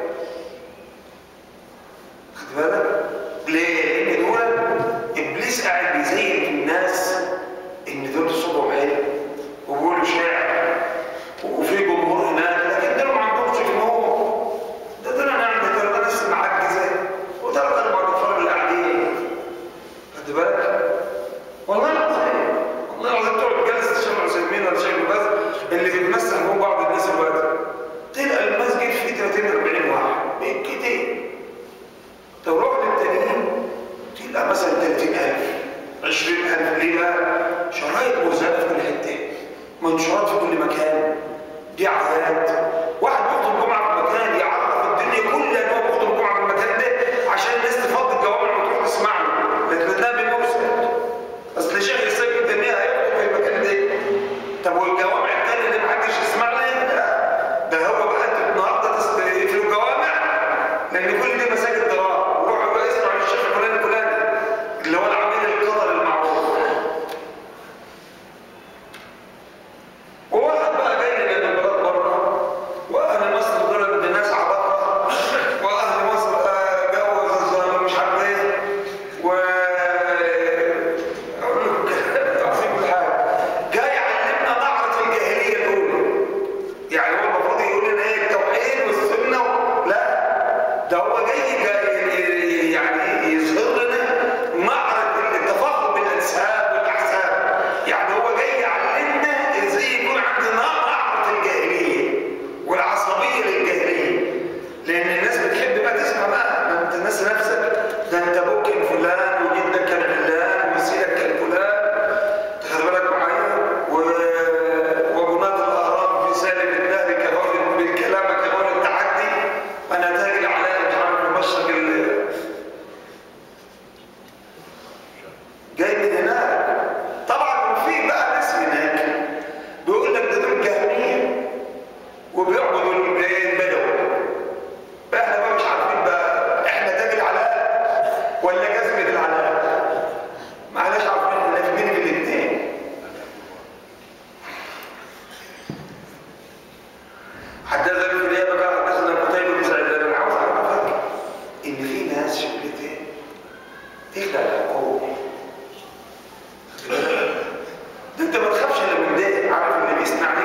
خد بالك؟ ليه؟ لأن دول إبليس قاعد بيزين الناس إن دول صوتهم حلو وبيقولوا شعر وفي جمهور هناك لكن دول ما عندهمش جمهور ده دول أنا عندي دول ناس معجزة وده كانوا مع الكفار اللي قاعدين خد بالك؟ والله العظيم والله العظيم تقعد جلسة الشيخ العثيمين ولا الشيخ باز اللي بيتمسح بهم بعض الناس دلوقتي تلقى المسجد فيه 30 40 واحد بالكتير لو رحنا التانيين تلقى مثلا 30000 20000 ليه بقى؟ شرايط موزعة في كل حتة منشورات في كل مكان دعايات واحد بيخطب جمعة في مكان يعرف الدنيا كلها ان هو بيخطب جمعة في المكان ده عشان الناس تفضي الجوامع وتروح تسمع له لكن ده بالمرسل اصل شيخ الاسلام ابن تيميه هيخطب في المكان ده طب والجوامع التانية اللي محدش يسمع لها لا ده هو بقى انت النهارده تقفلوا الجوامع لان كل دي مساجد ضرار وروحوا بقى اسمعوا للشيخ فلان الفلاني اللي هو العميل القطر المعروف وواحد بقى جاي من البلاد بره واهل مصر دول من الناس عباقره واهل مصر آه، جوز مش عارف ايه و اقول لكم كلام تعظيم الحال جاي يعلمنا نعرف الجاهليه الاولى يعني هو المفروض يقول لنا ايه التوحيد والسنه و... لا ده هو جاي, جاي يعني يظهر لنا معرض التفاخر بالانساب والاحساب يعني هو جاي يعلمنا ازاي يكون عندنا معرض الجاهليه والعصبيه للجاهليه لان الناس بتحب بقى تسمع بقى ما انت الناس نفسك ده انت ابوك كان فلان وجدك كان فلان وسيدك كان فلان تاخد بالك معايا و- وبنات الاهرام في سالب الدهر كهول بالكلام كهول التحدي انا تاج العلاء مش عارف مشرق ال- جاي من هناك طبعا في بقى ناس هناك بيقول لك ده دول جهميه وبيعبدوا البدوي احنا بقى مش عارفين بقى احنا تاج العلاء ولا جزمه العلاء معلش عارفين احنا لافين في الاثنين حدثنا في النيابه قال حدثنا قتيبة بن سعيد انا عاوز اعرفك ان في ناس شغلتين تخدع العقول ده انت ما تخافش الا من ده عارف اللي بيسمع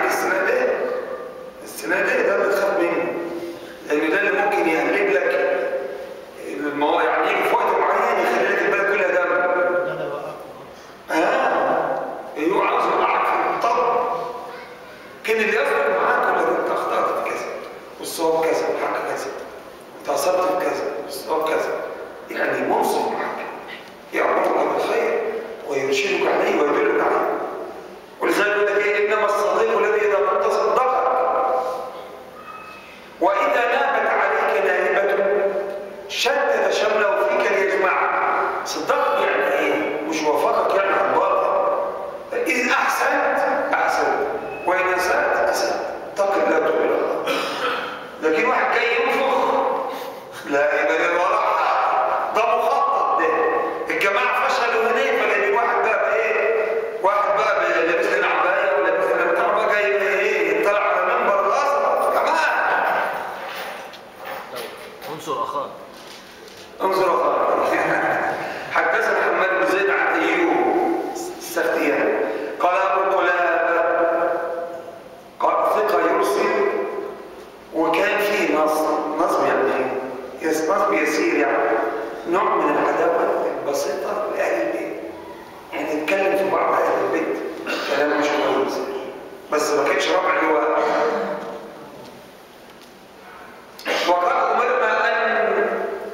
ان اللي يصدق معاك ولا انت اخطات في كذا والصواب كذا والحق كذا انت اصبت في كذا والصواب كذا يعني منصف معك يامرك بالخير ويرشدك عليه ويدلك عليه ولذلك يقول لك ايه انما الصديق الذي اذا كنت صدقك واذا نامت عليك نائبه شتت شمله فيك ليجمعك صدقك يعني ايه مش وافقك يعني على الباطل إذ أحسنت أحسنت وإن أسأت أسأت اتق الله وتوب إلى الله لكن واحد جاي ينفخ لا يبقى ده وراح ده مخطط ده الجماعة فشلوا هناك فجايبين واحد بقى بإيه؟ واحد بقى ب- لابس لنا عباية ولا لابس لنا بتاع بقى جاي إيه؟ طلع على منبر الأزرق كمان انصر اخاك انظر أخرى حدثنا محمد بن زيد عن أيوب السختياني قال أبو قلابة قال ثقة يرسل وكان فيه نصب نصب يعني إيه؟ يس- نصب يسير يعني نوع من العداوة البسيطة لأهل البيت يعني يتكلم في بعض أهل البيت كلام مش كويس بس ما كانش رفع اللواء وقد أمرنا أن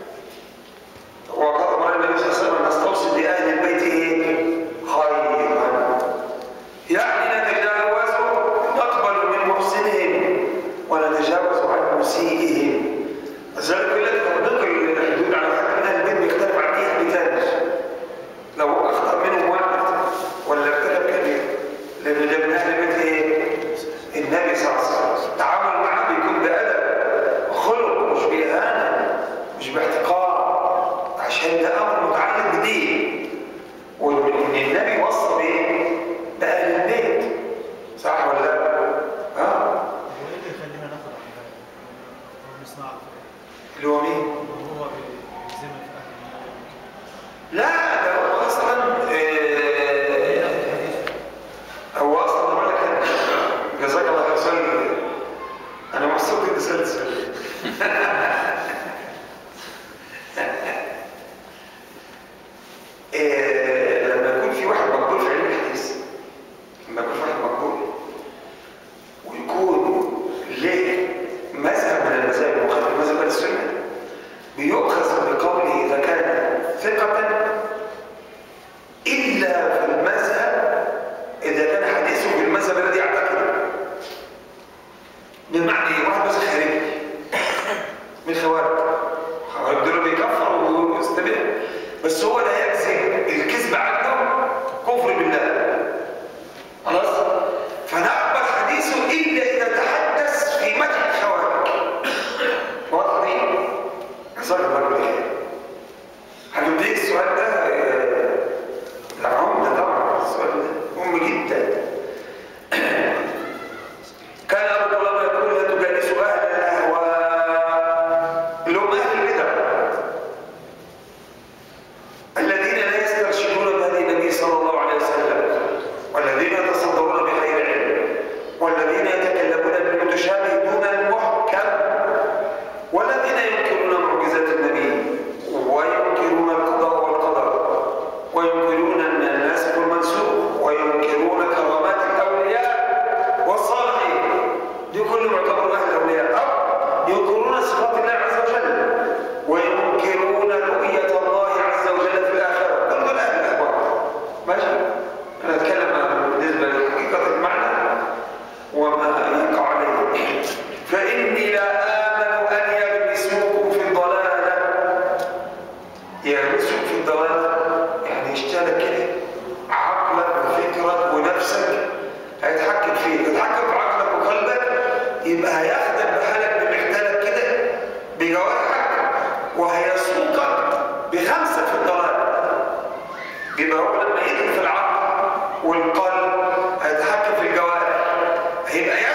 وقد امر النبي صلى الله عليه وسلم ان نستوصي باهل البيت ايه؟ خيرا. يعني نتجاوز نقبل من محسنهم ونتجاوز عن مسيئهم. لذلك يقول لك تطبيق الحدود على حد من اهل البيت بيختلف عن اي حد تاني. لو اخطا منهم واحد ولا ارتكب كبير لان ده من اهل البيت ايه؟ النبي صلى الله عليه وسلم. التعامل معاه بيكون بادب وخلق مش باهانه مش باحتقار عشان ده امر متعلق بدين وان النبي وصى بايه؟ باهل البيت صح ولا لا؟ ها؟ هو ايه اللي يخلينا ناخد عن هو بنسمع اللي هو مين؟ وهو بيزم في اهل لا ده هو اصلا آه، هو اصلا بقول لك جزاك الله خير سؤال انا مبسوط اني سالت سؤال آه، لما يكون في واحد مقبول في علم الحديث لما يكون في واحد مقبول ويكون ليه مذهب من المذاهب مخالف مذهب اهل السنه بيؤخذ بقوله اذا كان ثقه الا في المذهب اذا كان حديثه في المذهب الذي يعتقده بمعنى ايه واحد بس خارجي من خوارج خوارج دول بيكفروا ويستبيع بس هو لا يجزم الكذب عنه كفر بالله خلاص فنقبل حديثه الا اذا تحدث في مدح الخوارج واضح دي جزاك الله خير هنبتدي السؤال ده آه، ده عمده طبعا السؤال ده مهم جدا كان ابو قلابه يقول لا تجالسوا اهل الاهواء اللي هم اهل البدع الذين لا يسترشدون بهدي النبي صلى الله عليه وسلم والذين يتصدرون بغير علم والذين يتكلمون بالمتشابه دون المحكم والذين ينكرون معجزات النبي وينكرون القضاء والقدر وينكرون الناسخ والمنسوخ وينكرون كرامات الاولياء والصالحين دي كل معتبر اهل الاولياء او ينكرون صفات الله عز وجل وينكرون رؤيه الله عز وجل في الاخره كل دول اهل الاهواء ماشي انا اتكلم عن بالنسبه لحقيقه المعنى وما يقع عليه فاني لا امن ان يغمسوكم في الضلاله يغمسوك في الضلاله يعني يشتغلك كده عقلك وفكرك ونفسك هيتحكم فيك يتحكم في عقلك وقلبك يبقى هياخدك بحالك بمحتالك كده بجوارحك وهيسوقك بخمسه في الضلال يبقى هو لما يدخل في العقل والقلب هيتحكم في الجوارح هيبقى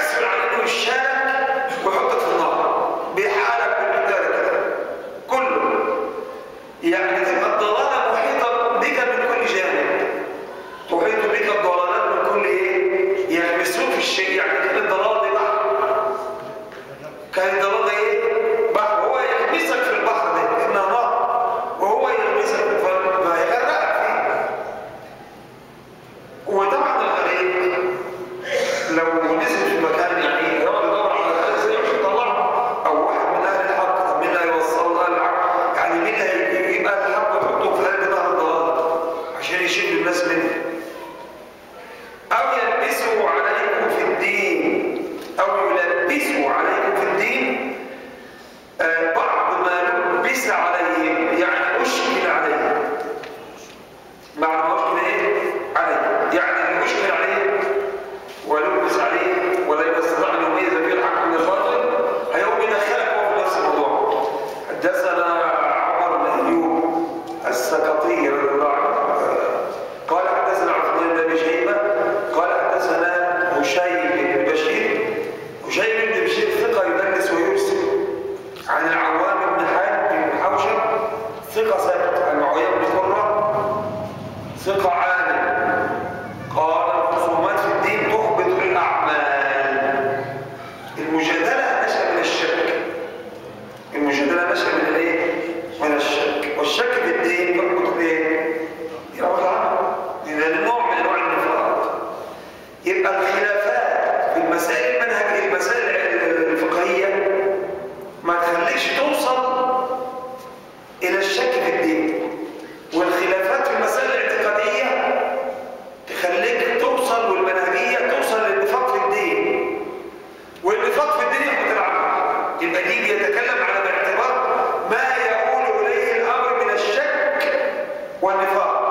نزل في مكان يعني يقعد يدور على الناس ازاي عشان يطلعه او واحد من اهل الحق طب مين اللي هيوصل له الحق يعني مين اللي هيجيب اهل الحق ويحطه في قلب ظهر الضلال عشان يشد الناس منه او يلبسوا عليكم في الدين او يلبسوا عليكم في الدين آه، بعض ما لبس عليهم يعني اشكل عليهم معنى ما اشكل ايه عليه يعني اللي اشكل عليه ولبس عليه ولا يستطيع ان يميز بين الحق من الباطل هيقوم يدخلك هو في نفس الموضوع حدثنا عمر بن ايوب السقطي رضي الله عنه آه، قال حدثنا عبد الله بن شيبه قال حدثنا هشيم بن بشير هشيم بن بشير ثقه يدلس ويرسل عن العوام بن حاد بن حوشب ثقه ثابت عن معاويه بن قره ثقة عالم قال الخصومات في الدين تحبط الأعمال المجادلة نشأ من الشك المجادلة نشأ من الايه؟ من الشك والشك في الدين يحبط الايه؟ يحبط العمل لأن نوع من أنواع النفاق يبقى الخلافات في المسائل المنهجية المسائل الفقهية ما تخليكش توصل إلى الشك في الدين والخلافات في المسائل الاعتقادية تخليك توصل والمنهجية توصل للنفاق في الدين والنفاق في الدين يحبط العمل يبقى دي بيتكلم على باعتبار ما يقول إليه الأمر من الشك والنفاق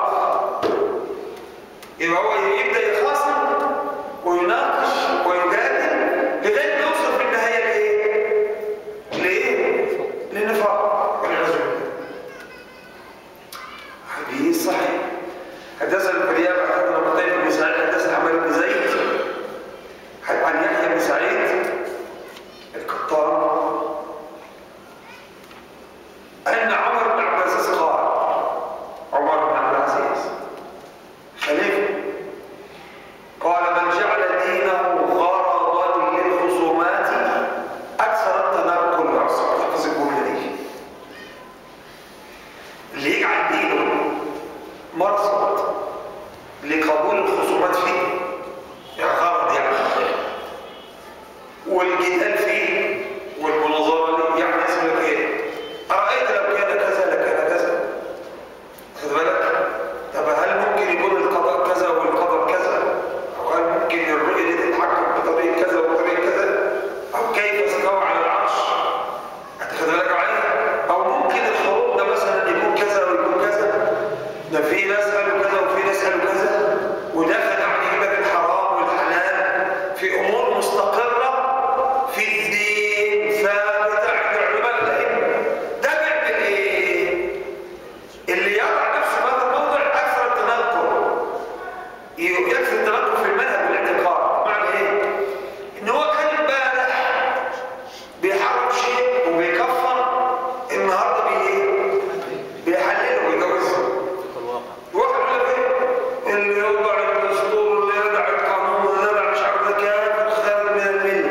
يبقى هو يبدأ يخاصم ويناقش ويجادل لغاية ما يوصل في النهاية لإيه؟ لإيه؟ للنفاق والعياذ بالله حديث صحيح حدثنا الكرياب حدثنا قتيبة بن سعيد حدثنا عمر بن زيد عن يحيى بن سعيد القطان أن عمر بن عبد العزيز قال عمر بن عبد العزيز خليفة قال من جعل دينه غرضا للخصومات أكثر التنقل والعصر احفظ الجملة دي اللي يجعل دينه مرصد لقبول الخصومات فيه يعني غرض يعني والجدال فيه والمناظرة ليه يعني اسمه ايه أرأيت لو كان كذا لكان كذا خد بالك طب هل ممكن يكون القضاء كذا والقدر كذا أو هل ممكن الرؤية دي تتحقق بطريقة كذا وبطريقة كذا أو كيف استوى على العرش خد بالك معايا أو ممكن الخروج ده مثلا يكون كذا ويكون كذا ده في ناس قالوا كذا وفي ناس قالوا كذا ودخل عن يجيب لك الحرام والحلال في امور مستقره في الدين ثابته عند علماء الائمه ده بيعمل ايه؟ اللي يضع نفسه في هذا الموضع اكثر التنقل يكثر التنقل في المنهج والاعتقاد معنى ايه؟ ان هو كان امبارح بيحرم شيء وبيكفر النهارده بي بيحلله ويجوزه في الواقع واحد يقول لك ايه اللي يوضع الدستور اللي يدع القانون اللي يدع مش عارف إيه كان خارج من المله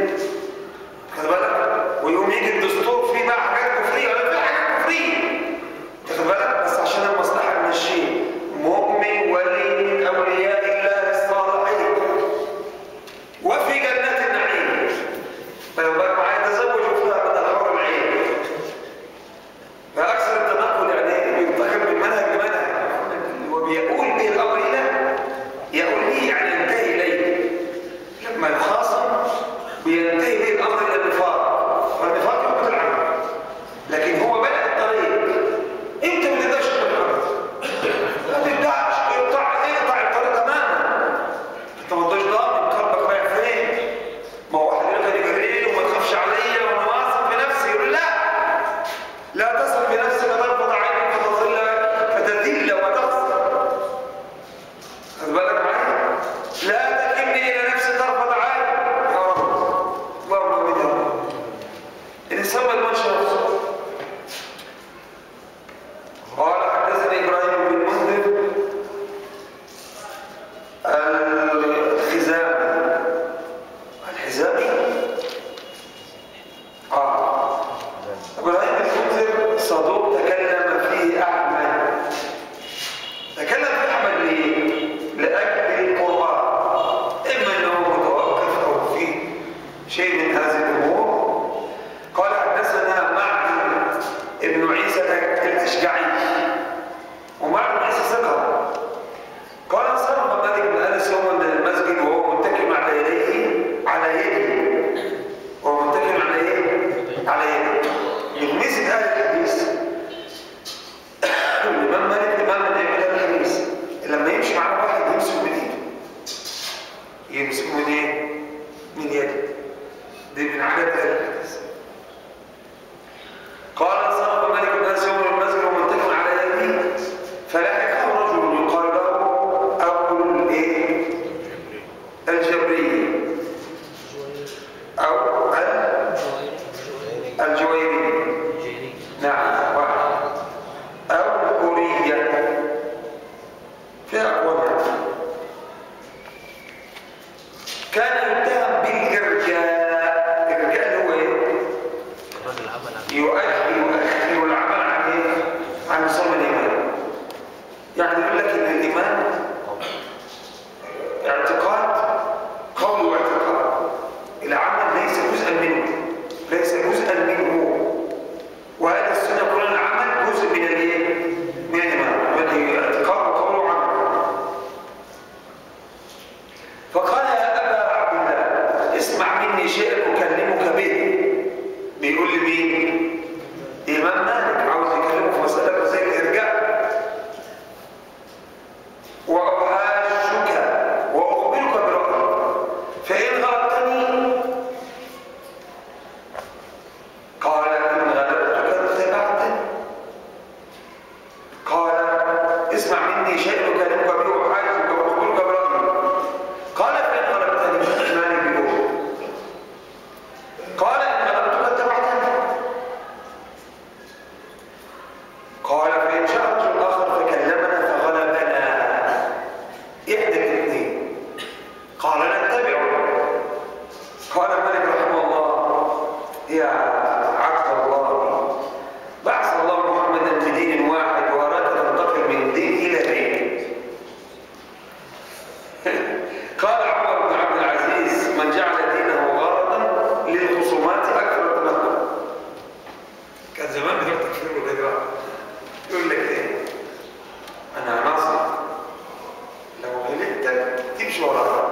شيء من هذه الأمور قال حدثنا معن ابن عيسى الأشجعي ومعن بن عيسى ثقة قال انصرف مالك بن أنس يوما من المسجد وهو متكئ على يديه على يده وهو متكئ على ايه؟ على يده يغمس أهل الحديث الإمام مالك إمام من أئمة الحديث لما يمشي معاه واحد يمسك من إيده يمسك من إيه؟ من يده دي من عادات أهل الحديث قال انصرف مالك بن أنس يوم من المسجد ومتكئ على يده فلحقه رجل يقال له أبو الإيه؟ الجبري أو ال- الجويري جيري نعم واحد أو الأورية في أقوال كان يتهم بالإرجاء الإرجاء اللي هو إيه؟ الرجل عمل عن يؤخر يؤخر العمل عن إيه؟ عن مصاب الإيمان يعني يقول لك إن الإيمان اعتقاد قول واعتقاد العمل ليس جزءا منه ليس جزءا منه وهذا السنة كل العمل جزء من الايه؟ من الإيمان الذي اعتقاد وقول وعمل فقال يا أبا عبد الله اسمع مني شيئا أكلمك به بيقول لي مين؟ إمام مالك عاوز يكلمه في مسألة زي الإرجاء وأحاجك وأخبرك برأيي فإن غلبتني قال إن غلبتك اتبعتني قال اسمع مني شيء أكلمك به وأحاجك وأخبرك برأيي قال فإن غلبتني مالك بيقول قال إن غلبتك اتبعتني قال فإن شاء رجل آخر فكلمنا فغلبنا إحدى الاثنين قال نتبعه قال مالك رحمه الله يا عبد الله بعث الله محمدا بدين واحد وأراك تنتقل من دين إلى دين قال عمر بن عبد العزيز من جعل دينه غرضا للخصومات أكثر التنقل كان زمان بتوع التكفير والإجراء يقول لك إيه أنا ناصر لو غلبتك تمشي وراها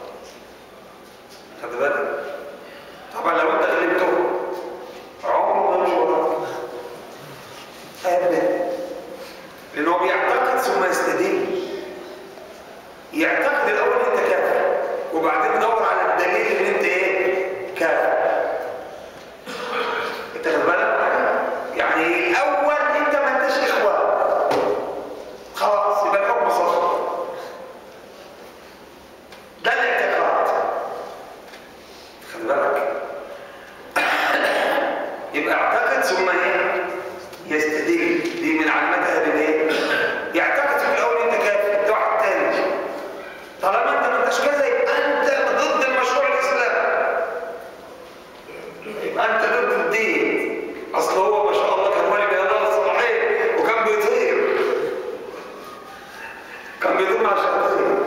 خد بالك طبعا لو انت غلبته عمره ما يمشي وراك ابدا لانه بيعتقد ثم يستدل يعتقد الاول ان انت كافر وبعدين يدور على الدليل ان انت ايه كافر انت خد بالك يعني الاول انت ما انتش اخوان خلاص يبقى الحكم صفر ده الاعتقاد خلي بالك يبقى اعتقد ثم ايه يستدل دي من علامات اهل الايه يعتقد في الاول انت كافر انت واحد تاني طالما انت ما انتش كذا يبقى انت ضد المشروع الاسلامي يبقى انت ضد الدين اصل هو ما شاء الله كان والي بيضاء الصلاحيه وكان بيطير كان بيطير مع الشياطين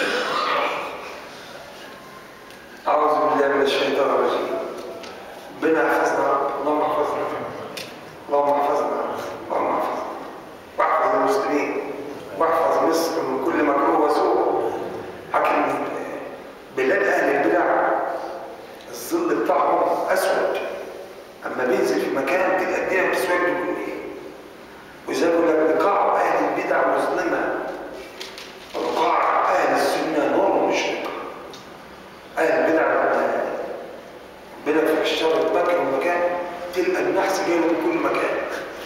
أعوذ بالله من الشيطان الرجيم ربنا يحفظنا يا رب اللهم احفظنا اللهم احفظنا اللهم احفظنا واحفظ المسلمين واحفظ مصر من كل مكروه وسوء حكم بلاد أهل البدع الظل بتاعهم أسود أما بينزل في مكان تلقى الدنيا بتسود كله وزي ما بقول لك بقاع أهل البدع مظلمة وبقاع أهل السنة نور مشرق أهل البدع لما ربنا في الشر تمكن المكان تلقى النحس جاي من كل مكان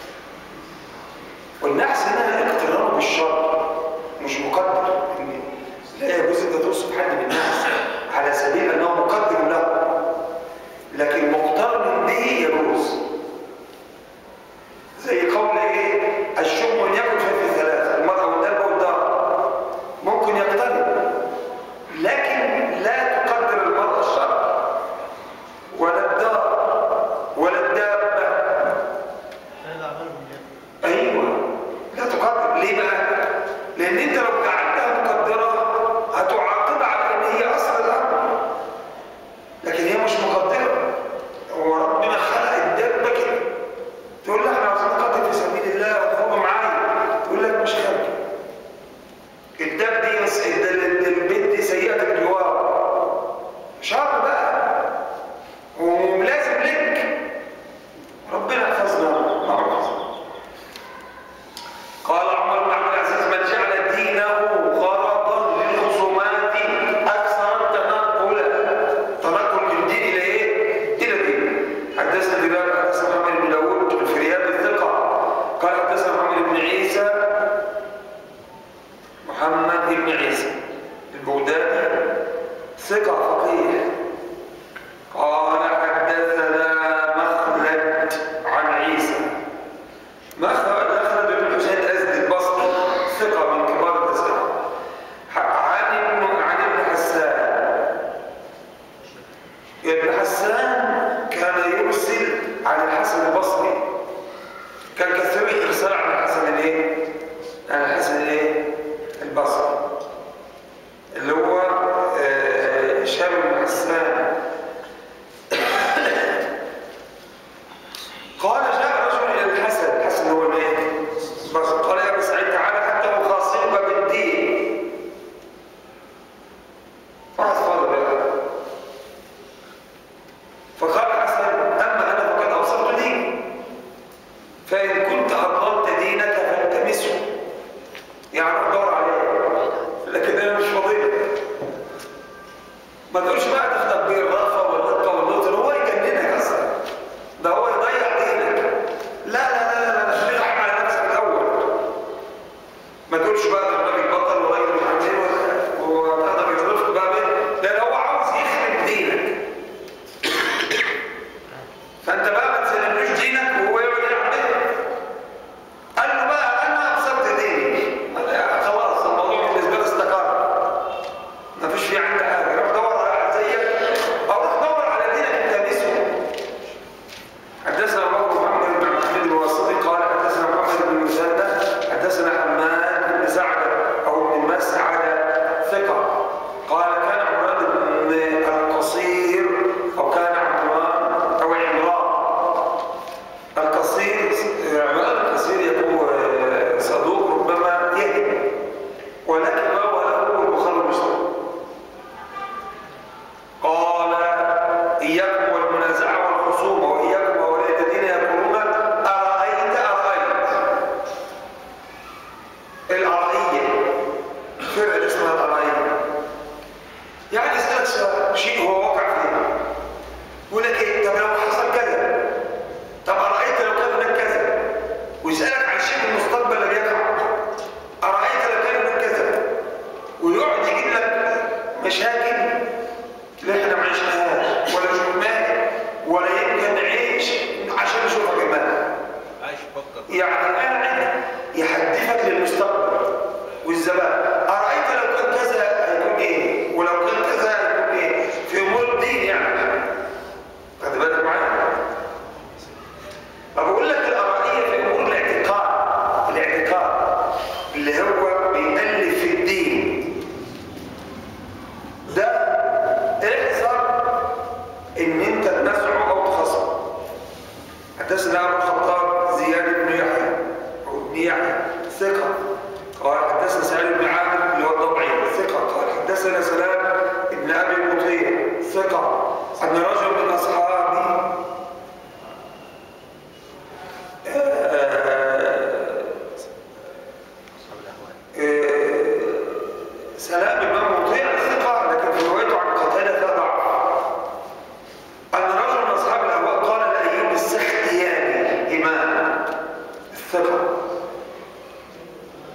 والنحس هنا اقترانه بالشر مش مقدر إن لا يجوز انت توصف حد بالنحس على سبيل انه مقدر له لكن مقترن به يجوز زي قول ايه الشم من يكن في ثلاثة المرأة والدابة والدار ممكن يقترن لكن لا تقدر المرأة الشر ولا الدار ولا الدابة هذا عملهم جد ايوه لا تقدر ليه بقى لان انت لو جعلتها مقدره هتعاقب على ان هي اصل الامر لكن هي مش مقدره هو ربنا خلق الدابه كده تقول لها احنا عاوزين نقاتل في سبيل الله وتقوم معايا تقول لك مش خارجه الداب دي بس البنت دي سيئه الجوار شر بقى وملازم لك ربنا يحفظنا معروف قال عمر بن عبد العزيز من جعل دينه غرضا للخصومات اكثر تنقلا تنقل من دين الى ايه؟ الى دين حدثنا بلال حدثنا محمد بن داوود الفريابي الثقه قال حدثنا محمد بن عيسى محمد بن عيسى البغدادي ثقه فقيه قال حدثنا مخلد عن عيسى مخلد مخلد بن حسين أزدي البصري ثقة من كبار الأزهر عن ابن عن ابن حسان ابن حسان كان يرسل عن الحسن البصري كان كثير الإرسال عن الحسن الايه؟ عن الحسن الايه؟ البصري اللي هو آه، هشام بن حسان قال جاء رجل الى الحسن الحسن هو مين بس قال يا ابن سعيد تعالى حتى اخاصمك بالدين واحد فاضل بقى فقال الحسن اما انا فقد ابصرت ديني فان كنت اضللت دينك فالتمسه يعني ادور عليه لكن انا مش فضيلة ما تقولش بقى تاخدك بيه الرأفة والرقة واللطر هو يجننك اصلا ده هو يضيع دينك لا لا لا لا لا خليك عام على نفسك الاول ما تقولش بقى ده الراجل بطل وراجل محمد وتقدر يضربك بقى بيه لان هو عاوز يخرب دينك فانت بقى ما تسلملوش دينك وهو يقعد يلعب بيه قال له بقى انا ابصرت ديني قال خلاص الموضوع بالنسبه لي استقر ما فيش في عندي حاجه روح دور على زيك او روح دور على دينك انت مسلم حدثنا ابو بكر محمد بن محمد الواسطي قال حدثنا محمد بن مسدد حدثنا حماد بن سعد او بن مسعد ثقه قال كان عمران بن القصير او كان عمران او عمران القصير عمران القصير يكون صدوق ربما يهم ولكن روى له البخاري ومسلم قال إياكم والمنازعة والخصومة وإياكم وأولئك الذين يقولون أرأيت أرأيت الأرأية فرقة اسمها الأرأية يعني يسألك سؤال شيء هو واقع فيه يقول لك إيه طب لو حصل كذا طب أرأيت لو كان هناك كذا ويسألك عن شيء في المستقبل لم يقع أرأيت لو كان هناك كذا ويقعد يجيب لك مشاكل اللي احنا ما عشناهاش ولا شفناها ولا يمكن نعيش عشان نشوفها كمان عايش فكر يعني قاعد يحدثك للمستقبل والزمان أرأيت لو كان كذا هيكون إيه ولو كان كذا هيكون إيه في أمور الدين يعني خد بالك معايا فبقول لك الأرائية في أمور الاعتقاد الاعتقاد اللي هو بيألف في الدين ده احذر ان انت تنازعه او تخصمه حدثنا ابو الخطاب زياد بن يحيى او ابن يحيى ثقه قال حدثنا سعيد بن عامر اللي هو الضبعي ثقه قال حدثنا سلام بن ابي المطيع ثقه ان رجل من اصحابه آه، أصحاب الأهواء آه، سلام بن مطيع ثقه لكن في روايته عن قتاده فيها ضعف أن رجل من أصحاب الأهواء قال لأيوب السختياني إمام الثقة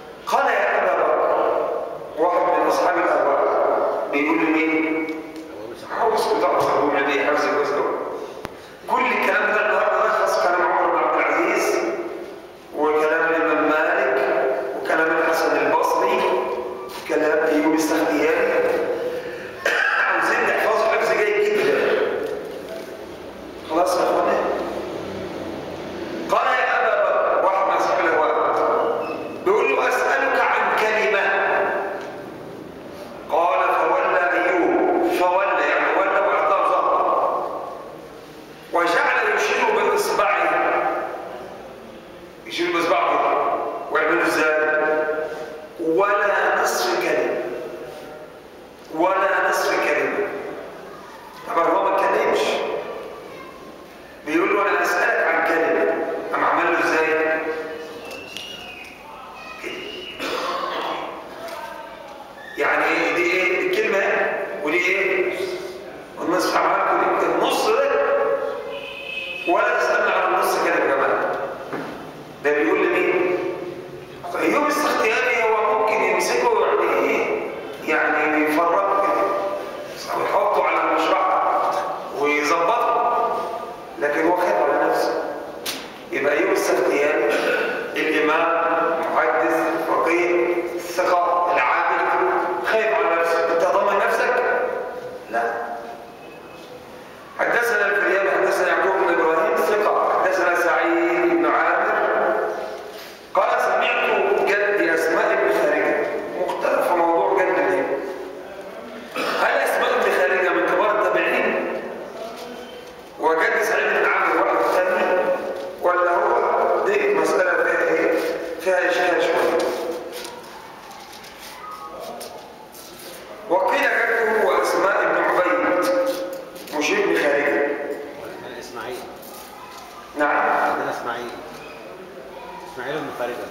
اسماعيل بن خارجة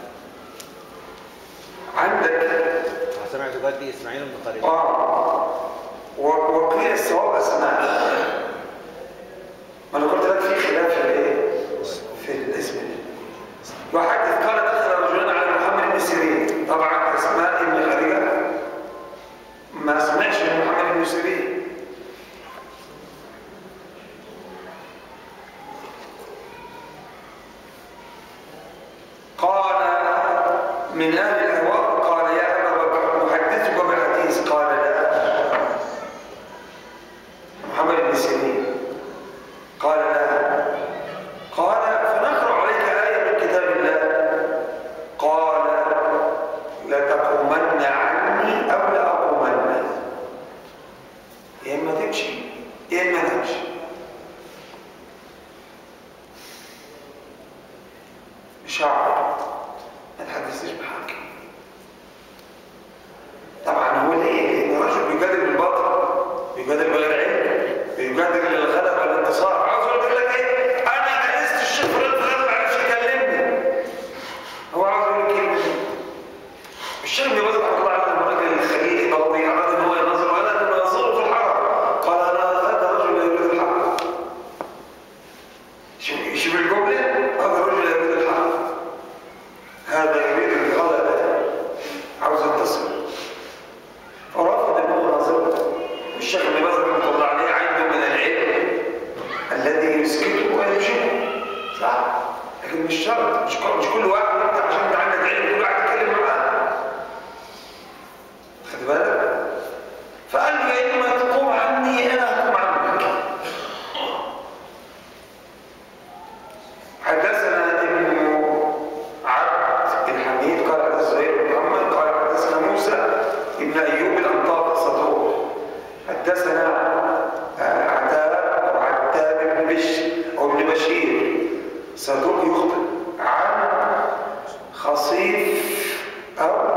عندك أنا سمعت دلوقتي اسماعيل بن خارجة اه و- وقيل الصواب اسماء ما انا قلت لك في خلاف في الايه في الاسم وحدث قال دخل رجلان على محمد بن سيرين طبعا اسماء بن خارجه ما سمعش من محمد بن سيرين قال من اهل الاهواء قال يا ابا بكر محدثك بالحديث قال لا محمد بن سيرين قال لا قال فنقرا عليك ايه من كتاب الله قال لتقومن عني او لاقومن يا اما تمشي يا اما تمشي شعر ما تحدثش بحاجه طبعا هو ليه؟ لان الرجل بيجادل بالباطل بيجادل بغير علم بيجادل للغلبه والانتصار عاوز يقول لك ايه؟ انا جلست الشيخ فلان فلان ما عرفش يكلمني هو عاوز يقول كلمه دي. الشيخ ابن باز رحمه الله عليه الراجل الخليجي بلطي اراد ان هو ينظر وانا انظره في الحرم قال انا هذا رجل لا يريد الحق شوف شوف الجمله هذا رجل لا يريد الحق هذا يريد الغلبه عاوز ينتصر فرفض ان هو ناظره الشيخ ابن باز رحمه الله عليه عنده من العلم الذي يسكته ويمشيه صح لكن مش شرط مش كل, مش كل واحد انت عشان انت عندك علم كل واحد تتكلم معاه خد بالك فقال له يا اما تقوم عني انا هقوم عنك حدثنا ابن عبد الحميد قال حدثنا زهير بن محمد قال حدثنا موسى ابن ايوب الانطاق صدوق حدثنا آه، عتاب وعتاب بن بشر او ابن بشير صدوق يخطئ عن خصيف او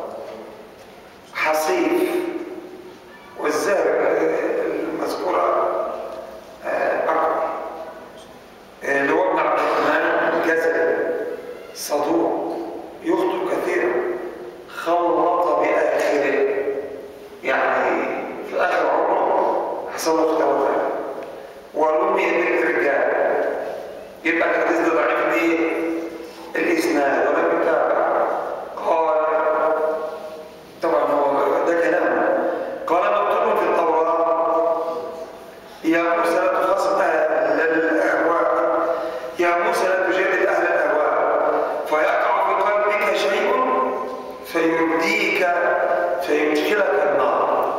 حصيف والزهر المذكورة آه، أكبر آه، اللي هو ابن عبد الرحمن الجزري صدوق يخطئ كثيرا خلط بآخره يعني في آخر عمره حصل له اختلاطات ورمي بالرجال يبقى الحديث ده ضعيف ليه؟ الإسناد ولم يتابع قال طبعا هو ده كلام قال مكتوب في التوراة يا موسى لا تخاصم أهل الأهواء يا موسى لا تجادل أهل الأهواء فيقع في قلبك شيء فيرديك فيدخلك النار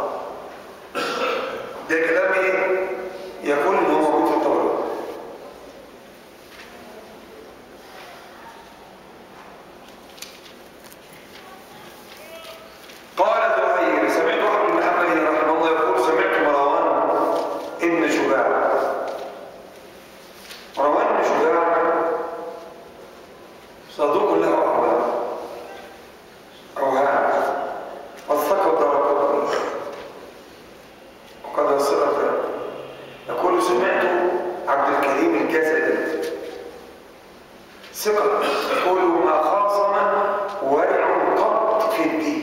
ده كلام ايه؟ يقول انه موجود في التوراة قال زهير سمعت واحد بن محمد رحمه الله يقول سمعت مروان ابن شجاع مروان بن شجاع صدوق له أهوال أوهام وثقه درجات وقد وصلت يقول سمعت عبد الكريم الجزري ثقة يقول ما خاصم ورع قط في الدين